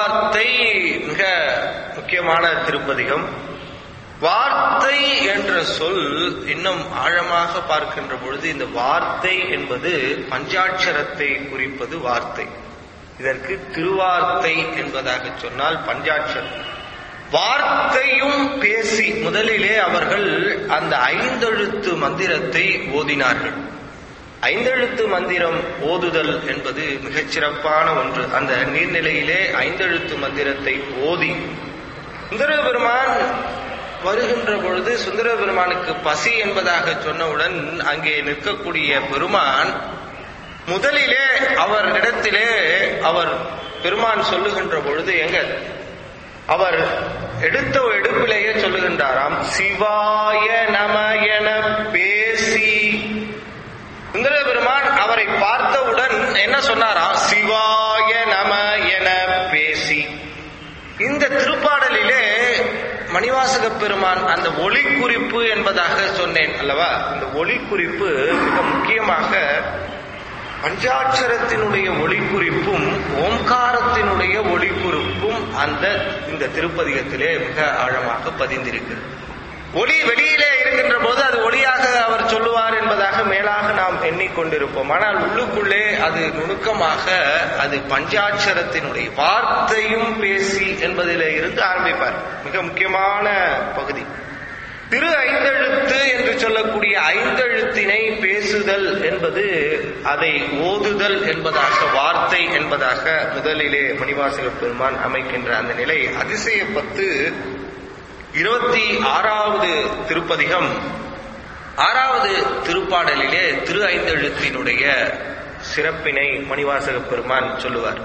A: திருவார்த்தை மிக முக்கியமான திருப்பதிகம் வார்த்தை என்ற சொல் இன்னும் ஆழமாக பார்க்கின்ற பொழுது இந்த வார்த்தை என்பது பஞ்சாட்சரத்தை குறிப்பது வார்த்தை இதற்கு திருவார்த்தை என்பதாக சொன்னால் பஞ்சாட்சரம் வார்த்தையும் பேசி முதலிலே அவர்கள் அந்த ஐந்தெழுத்து மந்திரத்தை ஓதினார்கள் ஐந்தெழுத்து மந்திரம் ஓதுதல் என்பது மிகச்சிறப்பான ஒன்று அந்த நீர்நிலையிலே ஐந்தெழுத்து மந்திரத்தை ஓதி சுந்தர பெருமான் வருகின்ற பொழுது சுந்தர பெருமானுக்கு பசி என்பதாக சொன்னவுடன் அங்கே நிற்கக்கூடிய பெருமான் முதலிலே அவர் இடத்திலே அவர் பெருமான் சொல்லுகின்ற பொழுது எங்க அவர் எடுத்த எடுப்பிலேயே சொல்லுகின்றாராம் சிவாய நம என பேசி சுந்தர பெருமான் அவரை பார்த்தவுடன் என்ன சொன்னாராம் சிவாய நம என பேசி இந்த திருப்பாடலிலே மணிவாசக பெருமான் அந்த ஒளி குறிப்பு என்பதாக சொன்னேன் அல்லவா இந்த ஒளி குறிப்பு மிக முக்கியமாக பஞ்சாட்சரத்தினுடைய ஒளி குறிப்பும் ஓம்காரத்தினுடைய ஒளி குறிப்பும் அந்த இந்த திருப்பதிகத்திலே மிக ஆழமாக பதிந்திருக்கிறது ஒளி வெளியிலே இருக்கின்ற போது அது ஒளியாக அவர் சொல்லுவார் என்பதாக மேலாக நாம் எண்ணிக்கொண்டிருப்போம் ஆனால் உள்ளுக்குள்ளே அது நுணுக்கமாக அது பஞ்சாட்சரத்தினுடைய வார்த்தையும் பேசி என்பதிலே இருந்து ஆரம்பிப்பார் மிக முக்கியமான பகுதி திரு ஐந்தெழுத்து என்று சொல்லக்கூடிய ஐந்தெழுத்தினை பேசுதல் என்பது அதை ஓதுதல் என்பதாக வார்த்தை என்பதாக முதலிலே மணிவாசக பெருமான் அமைக்கின்ற அந்த நிலை அதிசயப்பத்து இருபத்தி ஆறாவது திருப்பதிகம் ஆறாவது திருப்பாடலிலே திரு ஐந்தெழுத்தினுடைய சிறப்பினை மணிவாசக பெருமான் சொல்லுவார்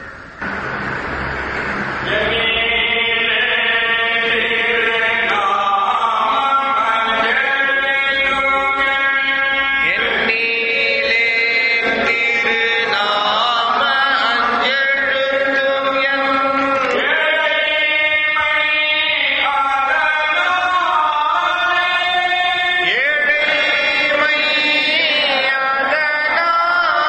A: எண்ணிலே திருநாம அஞ்செழுத்தும் என் ஏழைமை அதனாலே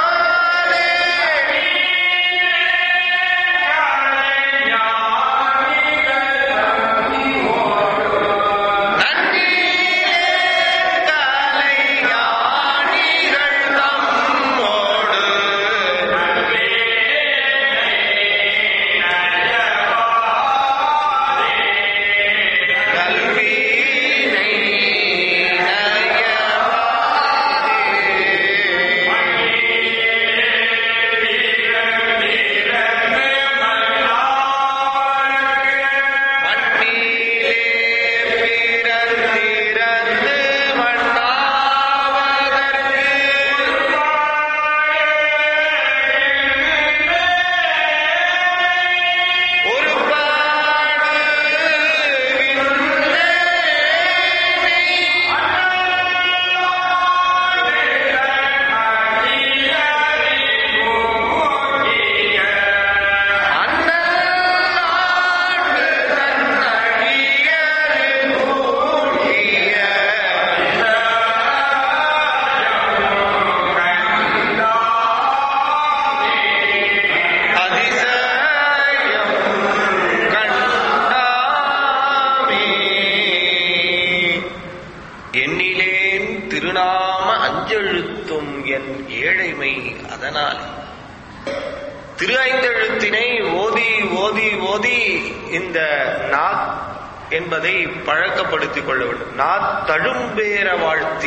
A: அஞ்செழுத்தும் என் ஏழைமை அதனால் திரு ஐந்தெழுத்தினை ஓதி ஓதி ஓதி இந்த நா என்பதை பழக்கப்படுத்திக் கொள்ள வேண்டும் நா தழும்பேற வாழ்த்தி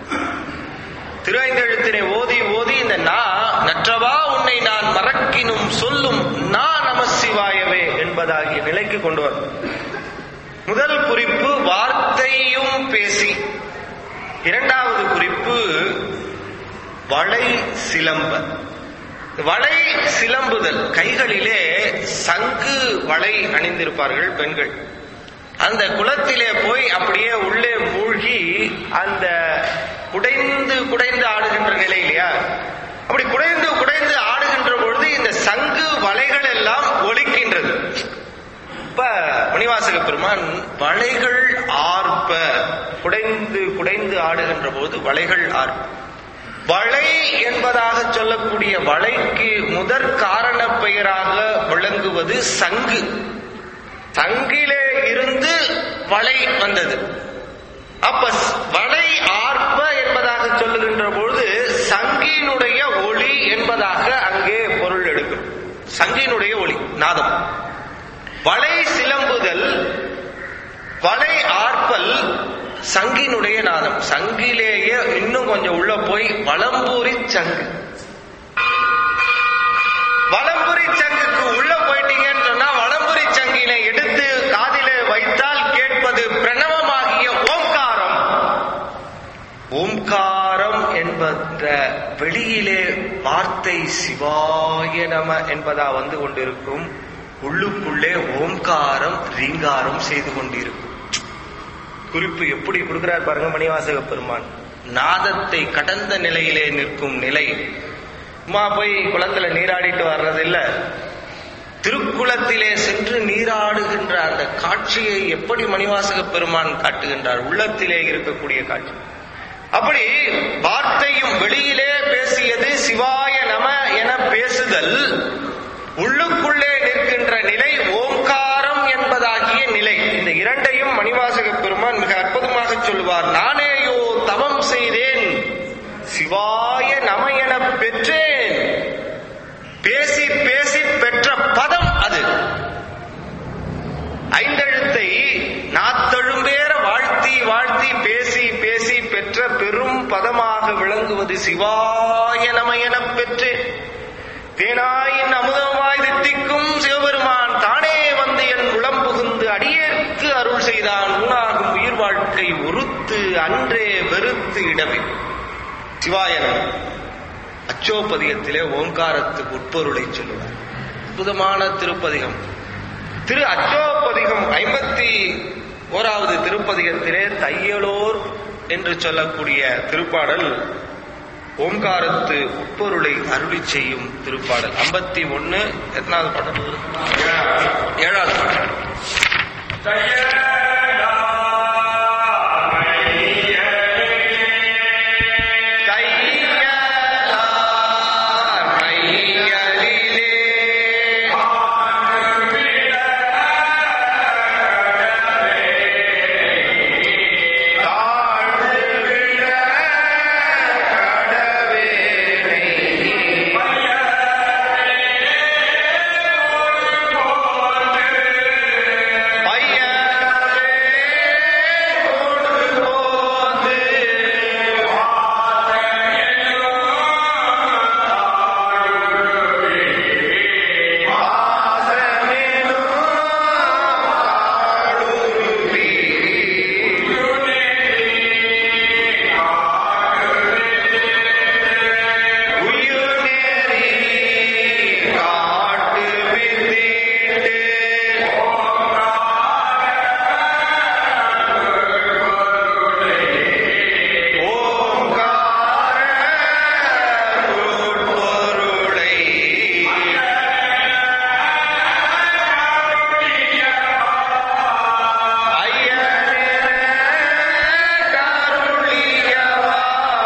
A: திரு ஐந்தெழுத்தினை ஓதி ஓதி இந்த நா நற்றவா உன்னை நான் மறக்கினும் சொல்லும் நா நமசிவாயவே என்பதாகிய நிலைக்கு கொண்டு வரும் முதல் குறிப்பு வார்த்தையும் பேசி இரண்டாவது குறிப்பு வளை சிலம்ப வளை சிலம்புதல் கைகளிலே சங்கு வளை அணிந்திருப்பார்கள் பெண்கள் அந்த குளத்திலே போய் அப்படியே உள்ளே மூழ்கி அந்த குடைந்து குடைந்து ஆடுகின்ற நிலை இல்லையா அப்படி குடைந்து குடைந்து ஆடுகின்ற பொழுது இந்த சங்கு வலைகள் எல்லாம் ஒலிக்கின்றது இப்ப மணிவாசக பெருமான் வளைகள் ஆர்ப்ப குடைந்து குடைந்து ஆடுகின்ற போது வளைகள் ஆர்ப்ப வளை என்பதாக சொல்லக்கூடிய வளைக்கு முதற் காரண பெயராக விளங்குவது சங்கு சங்கிலே இருந்து வளை வந்தது அப்ப ஸ்- வளை ஆர்ப்ப என்பதாக சொல்லுகின்ற பொழுது சங்கினுடைய ஒளி என்பதாக அங்கே பொருள் எடுக்கும் சங்கினுடைய ஒளி நாதம் வளை சிலம்புதல் வளை ஆர்ப்பல் சங்கினுடைய நாதம் சங்கிலேயே இன்னும் கொஞ்சம் உள்ள போய் வளம்பூரி சங்கு வலம்புரி சங்குக்கு உள்ள போயிட்டீங்கன்னு சொன்னா வலம்புரி சங்கினை எடுத்து காதிலே வைத்தால் கேட்பது பிரணவமாகிய ஓம்காரம் ஓம்காரம் என்பத வெளியிலே வார்த்தை சிவாய நம என்பதா வந்து கொண்டிருக்கும் உள்ளுக்குள்ளே ஓம்காரம் ரீங்காரம் செய்து கொண்டிருக்கும் குறிப்பு எப்படி கொடுக்கிறார் பாருங்க மணிவாசக பெருமான் நாதத்தை கடந்த நிலையிலே நிற்கும் நிலை சும்மா போய் குளத்துல நீராடிட்டு வர்றது இல்ல திருக்குளத்திலே சென்று நீராடுகின்ற அந்த காட்சியை எப்படி மணிவாசக பெருமான் காட்டுகின்றார் உள்ளத்திலே இருக்கக்கூடிய காட்சி அப்படி வார்த்தையும் வெளியிலே பேசியது சிவாய நம என பேசுதல் உள்ளுக்குள்ளே நிற்கின்ற நிலை ஓம்காரம் என்பதாகிய நிலை இந்த இரண்டையும் மணிவாசக பெருமான் மிக அற்புதமாக சொல்லுவார் நானேயோ தவம் செய்தேன் சிவாய நம என பெற்றேன் பேசி பேசி பெற்ற பதம் அது ஐந்தெழுத்தை நாத்தழும்பேற வாழ்த்தி வாழ்த்தி பேசி பேசி பெற்ற பெரும் பதமாக விளங்குவது சிவாய நம எனப் பெற்றேன் தேனாயின் அமுதமாய் தித்திக்கும் சிவபெருமான் தானே வந்து என் உளம் புகுந்து அடியேற்கு அருள் செய்தான் உணாகும் உயிர் வாழ்க்கை ஒருத்து அன்றே வெறுத்து இடமே சிவாயனம் அச்சோபதிகத்திலே ஓங்காரத்துக்கு உட்பொருளை சொல்லுவார் அற்புதமான திருப்பதிகம் திரு அச்சோப்பதிகம் ஐம்பத்தி ஓராவது திருப்பதிகத்திலே தையலோர் என்று சொல்லக்கூடிய திருப்பாடல் ஓங்காரத்து உட்பொருளை அருளி செய்யும் திருப்பாடல் ஐம்பத்தி ஒன்னு எத்தனாவது பாடல் ஏழாவது பாடல் தையலார் மையலிலே தாழ்விட கடவேனை பையனே கொடுபோது வாசமெனும் காடுருவி உயிர்நெறி காட்டு வித்திட்டு ஓங்கார பொருளை ஐயனே கருளியவா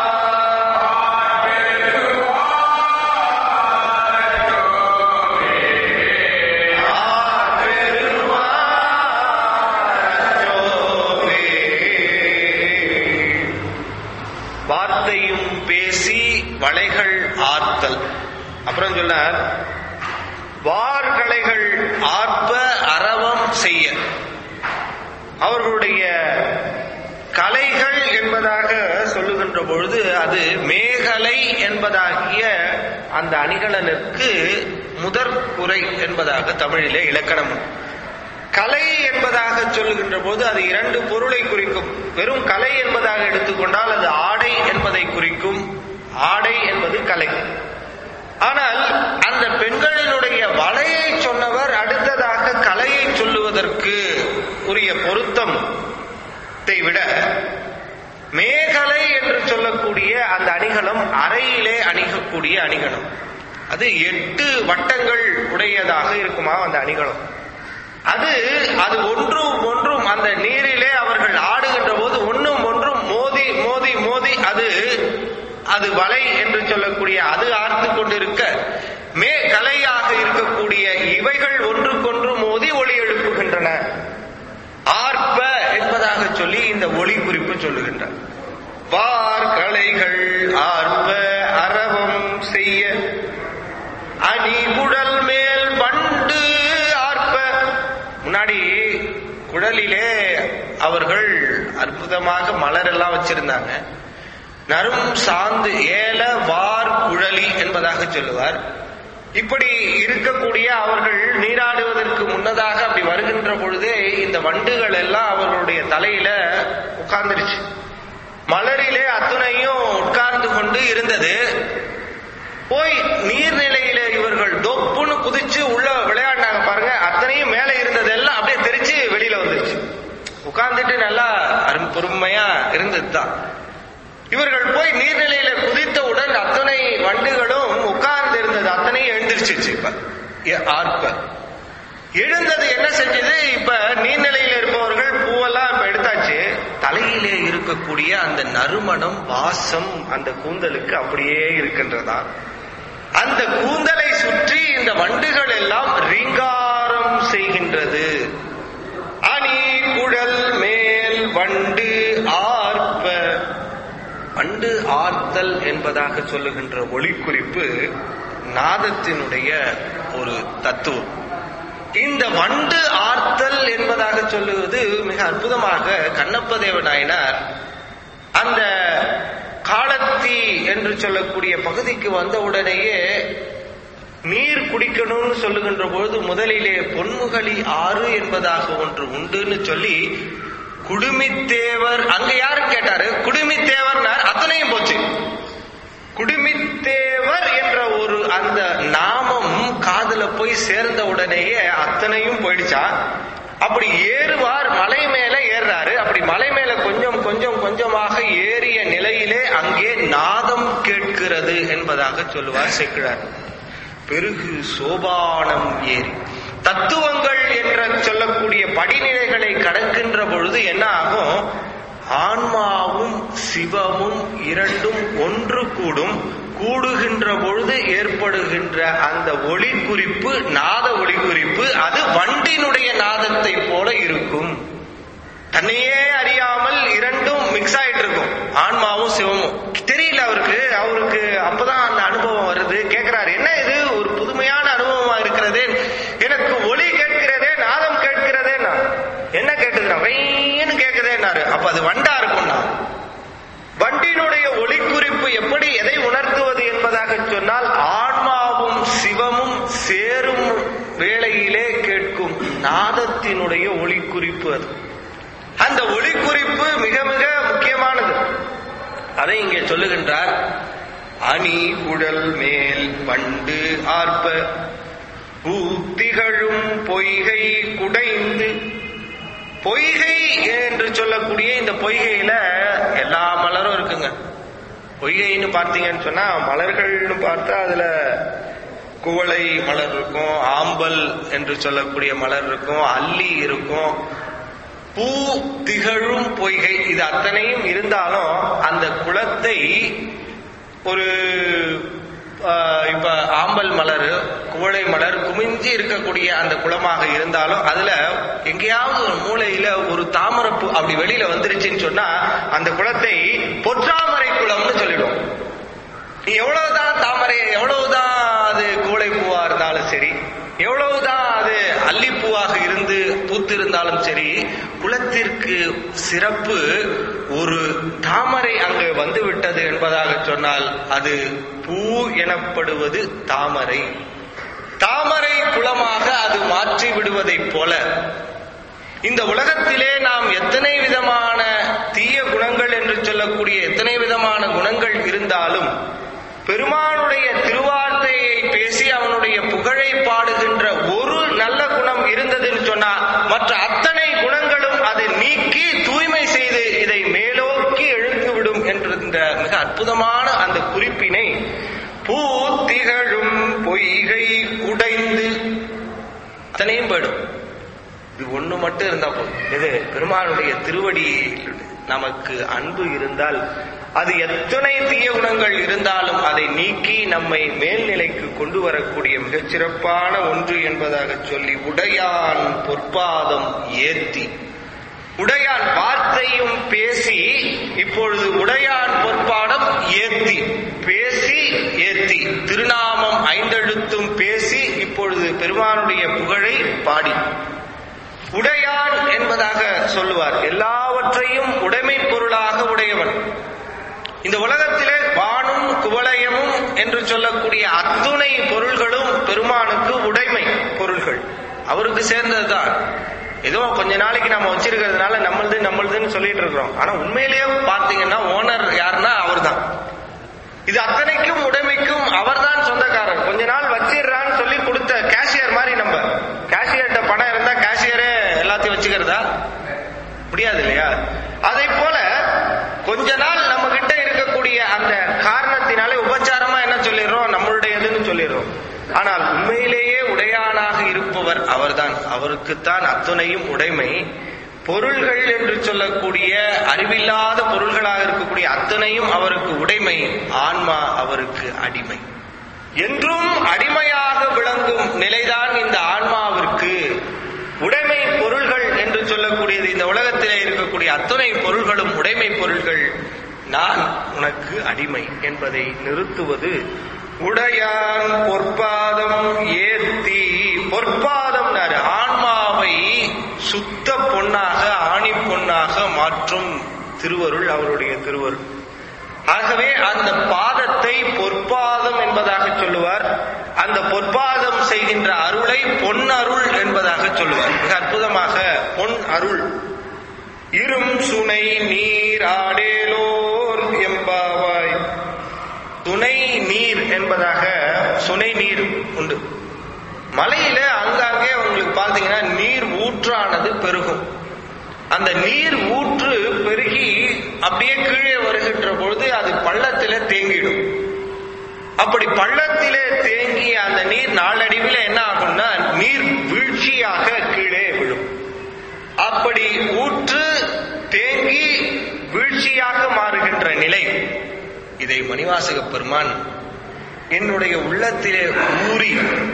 A: வார்த்தையும் பேசி வளைகள் ஆர்த்தல் அப்புறம் சொன்னார் வார்களைகள் ஆர்ப்ப அரவம் செய்ய அவர்களுடைய கலைகள் என்பதாக சொல்லுகின்ற பொழுது அது மேகலை என்பதாகிய அந்த அணிகலனுக்கு முதற் குறை என்பதாக தமிழிலே இலக்கணம் உண்டு. கலை என்பதாக சொல்லுகின்ற போது அது இரண்டு பொருளை குறிக்கும் வெறும் கலை என்பதாக எடுத்துக்கொண்டால் அது ஆடை என்பதை குறிக்கும் ஆடை என்பது கலை ஆனால் அந்த பெண்களினுடைய வலையை சொன்னவர் அடுத்ததாக கலையை சொல்லுவதற்கு உரிய பொருத்தத்தை விட மேகலை என்று சொல்லக்கூடிய அந்த அணிகலம் அறையிலே அணிகக்கூடிய அணிகலம் அது எட்டு வட்டங்கள் உடையதாக இருக்குமா அந்த அணிகலம் அது அது ஒன்றும் ஒன்றும் அந்த நீரிலே அவர்கள் ஆடுகின்ற போது ஒன்றும் ஒன்றும் மோதி மோதி மோதி அது அது வலை என்று சொல்லக்கூடிய அது ஆர்த்து கொண்டிருக்க மே கலையாக இருக்கக்கூடிய இவைகள் சொல்லுகின்றார் வார்களைகள் ஆர்ப்ப அரவம் செய்ய அணிகுழல் மேல் வண்டு ஆர்ப்ப முன்னாடி குழலிலே அவர்கள் அற்புதமாக மலர் எல்லாம் வச்சிருந்தாங்க நரும் சாந்து ஏல வார் குழலி என்பதாக சொல்லுவார் இப்படி இருக்கக்கூடிய அவர்கள் நீராடுவதற்கு முன்னதாக அப்படி வருகின்ற பொழுதே இந்த வண்டுகள் எல்லாம் அவர்களுடைய தலையில உட்கார்ந்துருச்சு மலரிலே அத்துணையும் உட்கார்ந்து கொண்டு இருந்தது போய் நீர்நிலையில இவர்கள் தொப்புன்னு குதிச்சு உள்ள விளையாடினாங்க பாருங்க அத்தனையும் மேல இருந்ததெல்லாம் அப்படியே தெரிச்சு வெளியில வந்துருச்சு உட்கார்ந்துட்டு நல்லா அரும் பொறுமையா இருந்தது தான் இவர்கள் போய் நீர்நிலையில குதித்தவுடன் அத்தனை வண்டுகளும் உட்கார்ந்து இருந்தது அத்தனையும் எழுந்திருச்சிச்சு இப்ப எ- ஆர்ப்ப எழுந்தது என்ன செஞ்சது இப்ப நீர்நிலையில இருப்பவர்கள் பூவெல்லாம் இப்ப எடுத்தாச்சு தலையிலே இருக்கக்கூடிய அந்த நறுமணம் வாசம் அந்த கூந்தலுக்கு அப்படியே இருக்கின்றதா அந்த கூந்தலை சுற்றி இந்த வண்டுகள் எல்லாம் ரீங்காரம் செய்கின்றது அணி குழல் மேல் வண்டு ஆர்ப்ப வண்டு ஆர்த்தல் என்பதாக சொல்லுகின்ற ஒளிக்குறிப்பு நாதத்தினுடைய ஒரு தத்துவம் இந்த வண்டு ஆர்த்தல் என்பதாக சொல்லுவது மிக அற்புதமாக கண்ணப்பதேவ நாயனார் அந்த காலத்தி என்று சொல்லக்கூடிய பகுதிக்கு வந்த உடனேயே நீர் குடிக்கணும்னு சொல்லுகின்ற பொழுது முதலிலே பொன்முகலி ஆறு என்பதாக ஒன்று உண்டுன்னு சொல்லி குடுமித்தேவர் அங்க யாரு கேட்டாரு குடுமித்தேவர்னார் அத்தனையும் போச்சு குடுமித்தேவர் என்ற ஒரு அந்த நாமம் காதுல போய் சேர்ந்த உடனேயே அத்தனையும் போயிடுச்சா அப்படி ஏறுவார் மலை மேல ஏறுறாரு அப்படி மலை மேல கொஞ்சம் கொஞ்சம் கொஞ்சமாக ஏறிய நிலையிலே அங்கே நாதம் கேட்கிறது என்பதாக சொல்லுவார் செக்கிழார் பெருகு சோபானம் ஏறி தத்துவங்கள் என்ற சொல்லக்கூடிய படிநிலைகளை கடக்கின்ற பொழுது என்ன ஆகும் ஆன்மாவும் சிவமும் இரண்டும் ஒன்று கூடும் கூடுகின்ற பொழுது ஏற்படுகின்ற அந்த ஒளி குறிப்பு நாத ஒளி குறிப்பு அது வண்டினுடைய நாதத்தை போல இருக்கும் தன்னையே அறியாமல் இரண்டும் மிக்ஸ் ஆயிட்டு இருக்கும் ஆன்மாவும் சிவமும் தெரியல அவருக்கு அவருக்கு அப்பதான் அந்த அனுபவம் வருது கேட்கிறாரு என்ன இது ஒரு புதுமையான அனுபவமா இருக்கிறதே எனக்கு ஒளி கேட்கிறதே நாதம் கேட்கிறதே என்ன கேட்டதுன்னா வெயின்னு கேட்குதேன்னாரு அப்ப அது வண்டா இருக்கும்னா வண்டினுடைய ஒளிக்குறிப்பு எப்படி எதை உணர்த்துவது என்பதாக சொன்னால் ஆன்மாவும் சிவமும் சேரும் வேளையிலே கேட்கும் நாதத்தினுடைய ஒளிக்குறிப்பு அது அந்த ஒளிக்குறிப்பு மிக மிக முக்கியமானது அதை இங்கே சொல்லுகின்றார் அணி குழல் மேல் வண்டு ஆர்ப்ப பூத்திகழும் பொய்கை குடைந்து பொய்கை என்று சொல்லக்கூடிய இந்த பொய்கையில எல்லா மலரும் இருக்குங்க பொய்கைன்னு பார்த்தீங்கன்னு சொன்னா மலர்கள்னு பார்த்தா அதுல குவளை மலர் இருக்கும் ஆம்பல் என்று சொல்லக்கூடிய மலர் இருக்கும் அல்லி இருக்கும் பூ திகழும் பொய்கை இது அத்தனையும் இருந்தாலும் அந்த குளத்தை ஒரு ஆஹ், இப்ப ஆம்பல் மலர் குவளை மலர் குமிஞ்சி இருக்கக்கூடிய அந்த குளமாக இருந்தாலும் அதுல எங்கேயாவது ஒரு மூலையில ஒரு தாமரைப்பூ அப்படி வெளியில வந்துருச்சுன்னு சொன்னா அந்த குளத்தை பொற்றாமரை குளம்னு சொல்லிடுவோம் நீ எவ்வளவுதான் தாமரை எவ்வளவுதான் அது கூளை பூவா இருந்தாலும் சரி எவ்வளவுதான் அது அல்லிப்பூவாக இருந்து பூத்து இருந்தாலும் சரி குலத்திற்கு சிறப்பு ஒரு தாமரை அங்கு வந்து விட்டது என்பதாக சொன்னால் அது பூ எனப்படுவது தாமரை தாமரை குளமாக அது மாற்றி விடுவதைப் போல இந்த உலகத்திலே நாம் எத்தனை விதமான தீய குணங்கள் என்று சொல்லக்கூடிய எத்தனை விதமான குணங்கள் இருந்தாலும் பெருமானுடைய திருவார்த்தையை பேசி அவனுடைய புகழை பாடுகின்ற ஒரு நல்ல குணம் இருந்ததுன்னு சொன்னா மற்ற அத்தனை குணங்களும் அதை நீக்கி தூய்மை செய்து இதை மேலோக்கி எழுந்துவிடும் என்ற மிக அற்புதமான அந்த குறிப்பினை பூத்திகழும் பொய்கை குடைந்து அத்தனையும் போயிடும் இது ஒண்ணு மட்டும் இருந்தா போதும் இது பெருமானுடைய திருவடி நமக்கு அன்பு இருந்தால் அது எத்தனை தீய குணங்கள் இருந்தாலும் அதை நீக்கி நம்மை மேல்நிலைக்கு கொண்டு வரக்கூடிய மிகச்சிறப்பான ஒன்று என்பதாக சொல்லி உடையான் பொற்பாதம் ஏத்தி உடையான் வார்த்தையும் பேசி இப்பொழுது உடையான் பொற்பாடம் ஏத்தி பேசி ஏத்தி திருநாமம் ஐந்தெழுத்தும் பேசி இப்பொழுது பெருமானுடைய புகழை பாடி உடையான் என்பதாக சொல்லுவார் எல்லாவற்றையும் உடைமை பொருளாக உடையவன் இந்த உலகத்திலே வானும் குவலயமும் என்று சொல்லக்கூடிய அத்துணை பொருள்களும் பெருமானுக்கு உடைமை பொருள்கள் அவருக்கு சேர்ந்ததுதான் ஏதோ கொஞ்ச நாளைக்கு நம்ம வச்சிருக்கிறதுனால நம்மளது நம்மளதுன்னு சொல்லிட்டு இருக்கிறோம் ஆனா உண்மையிலேயே பாத்தீங்கன்னா ஓனர் யாருன்னா அவர்தான் இது அத்தனைக்கும் உடைமைக்கும் அவர்தான் சொந்தக்காரர் கொஞ்ச நாள் வச்சிடுறான்னு சொல்லி கொடுத்த கேஷியர் மாதிரி நம்ம கேஷியர்கிட்ட பணம் இருந்தா கேஷியரே எல்லாத்தையும் வச்சுக்கிறதா முடியாது இல்லையா அதை போல கொஞ்ச நாள் நம்ம கிட்ட இருக்கக்கூடிய அந்த காரணத்தினாலே உபச்சாரமா என்ன சொல்லிடுறோம் நம்மளுடையதுன்னு சொல்லிடுறோம் ஆனால் உண்மையிலேயே உடையானாக இருப்பவர் அவர்தான் அவருக்குத்தான் அத்துணையும் உடைமை பொருள்கள் என்று சொல்லக்கூடிய அறிவில்லாத பொருள்களாக இருக்கக்கூடிய அத்தனையும் அவருக்கு உடைமை ஆன்மா அவருக்கு அடிமை என்றும் அடிமையாக விளங்கும் நிலைதான் இந்த ஆன்மாவிற்கு உடைமை பொருள்கள் என்று சொல்லக்கூடியது இந்த உலகத்திலே இருக்கக்கூடிய அத்துணை பொருள்களும் உடைமை பொருள்கள் நான் உனக்கு அடிமை என்பதை நிறுத்துவது உடையான் பொற்பாதம் ஏத்தி பொற்பாதம் ஆன்மாவை சுத்த பொன்னாக ஆணி பொன்னாக மாற்றும் திருவருள் அவருடைய திருவருள் ஆகவே அந்த பாதத்தை பொற்பாதம் என்பதாக சொல்லுவார் அந்த பொற்பாதம் செய்கின்ற அருளை பொன் அருள் என்பதாக சொல்லுவார் மிக அற்புதமாக பொன் அருள் இரும் சுனை நீர் ஆடேலோர் எம்பாவாய் துணை நீர் என்பதாக சுனை நீர் உண்டு மலையில அங்காங்கே உங்களுக்கு பாத்தீங்கன்னா நீர் ஊற்றானது பெருகும் அந்த நீர் ஊற்று பெருகி அப்படியே கீழே வருகின்ற பொழுது அது பள்ளத்தில தேங்கிடும் அப்படி பள்ளத்திலே தேங்கிய அந்த நீர் நாளடைவில் என்ன ஆகும்னா நீர் வீழ்ச்சியாக கீழே விழும் அப்படி ஊற்று தேங்கி வீழ்ச்சியாக மாறுகின்ற நிலை இதை மணிவாசக பெருமான் என்னுடைய உள்ளத்திலே ஊறி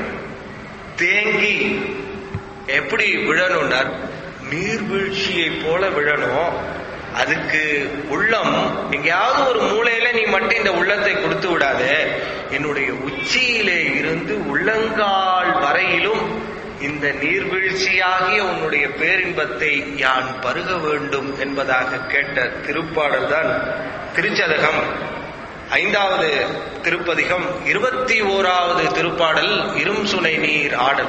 A: தேங்கி எப்படி விழணும்னார் நீர்வீழ்ச்சியை போல விழணும் அதுக்கு உள்ளம் எங்கேயாவது ஒரு மூலையில நீ மட்டும் இந்த உள்ளத்தை கொடுத்து விடாத என்னுடைய உச்சியிலே இருந்து உள்ளங்கால் வரையிலும் இந்த நீர்வீழ்ச்சியாகிய உன்னுடைய பேரின்பத்தை யான் பருக வேண்டும் என்பதாக கேட்ட திருப்பாடல் தான் திருச்சதகம் ஐந்தாவது திருப்பதிகம் இருபத்தி ஓராவது திருப்பாடல் இரும் சுனை நீர் ஆடல்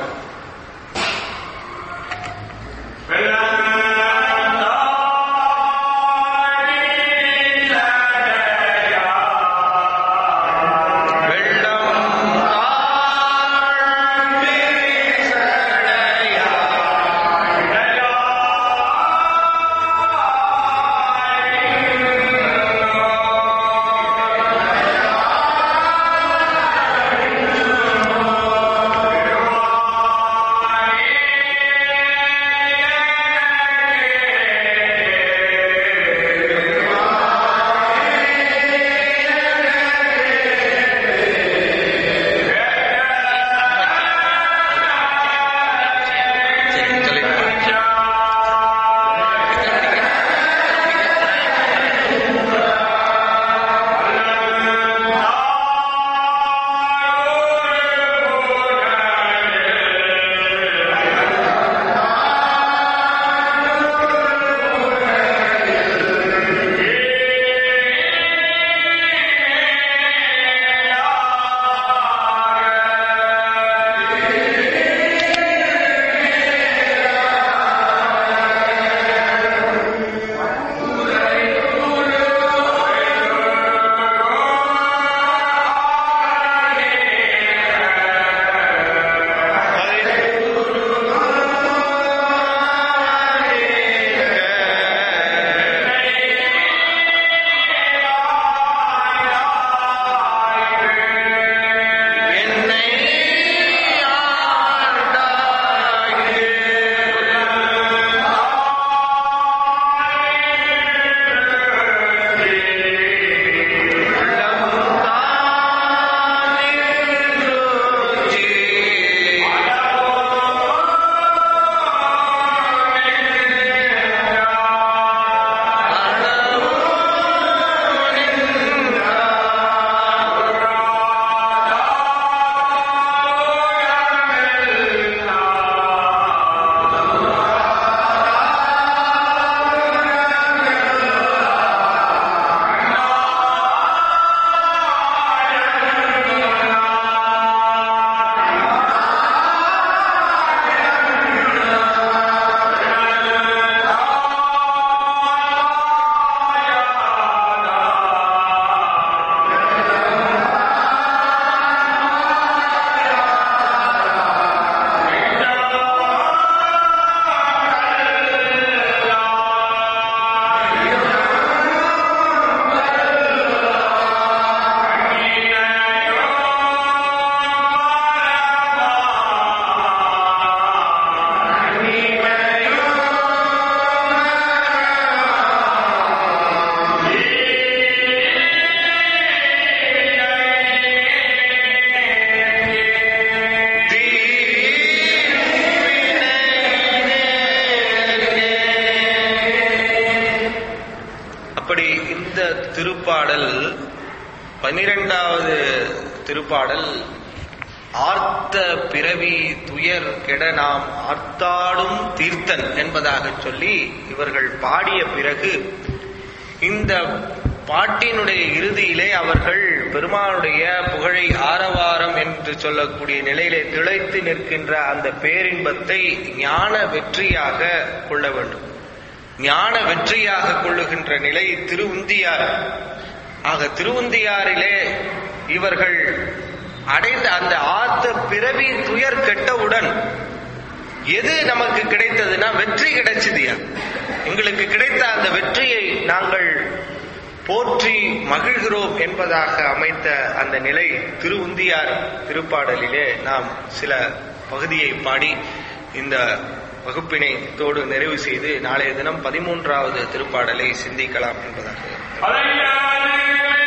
B: ஆ
A: திருப்பாடல் பனிரெண்டாவது திருப்பாடல் ஆர்த்த பிறவி துயர் கெட நாம் ஆர்த்தாடும் தீர்த்தன் என்பதாக சொல்லி இவர்கள் பாடிய பிறகு இந்த பாட்டினுடைய இறுதியிலே அவர்கள் பெருமானுடைய புகழை ஆரவாரம் என்று சொல்லக்கூடிய நிலையிலே திளைத்து நிற்கின்ற அந்த பேரின்பத்தை ஞான வெற்றியாக கொள்ள வேண்டும் ஞான வெற்றியாக கொள்ளுகின்ற நிலை திருவுந்தியார் ஆக திருவுந்தியாரிலே இவர்கள் அடைந்த அந்த ஆத்த பிறவி துயர் கெட்டவுடன் எது நமக்கு கிடைத்ததுன்னா வெற்றி கிடைச்சதுயா எங்களுக்கு கிடைத்த அந்த வெற்றியை நாங்கள் போற்றி மகிழ்கிறோம் என்பதாக அமைத்த அந்த நிலை திருவுந்தியார் திருப்பாடலிலே நாம் சில பகுதியை பாடி இந்த வகுப்பினை தோடு நிறைவு செய்து நாளைய தினம் பதிமூன்றாவது திருப்பாடலை சிந்திக்கலாம் என்பதாக
B: அலையாதே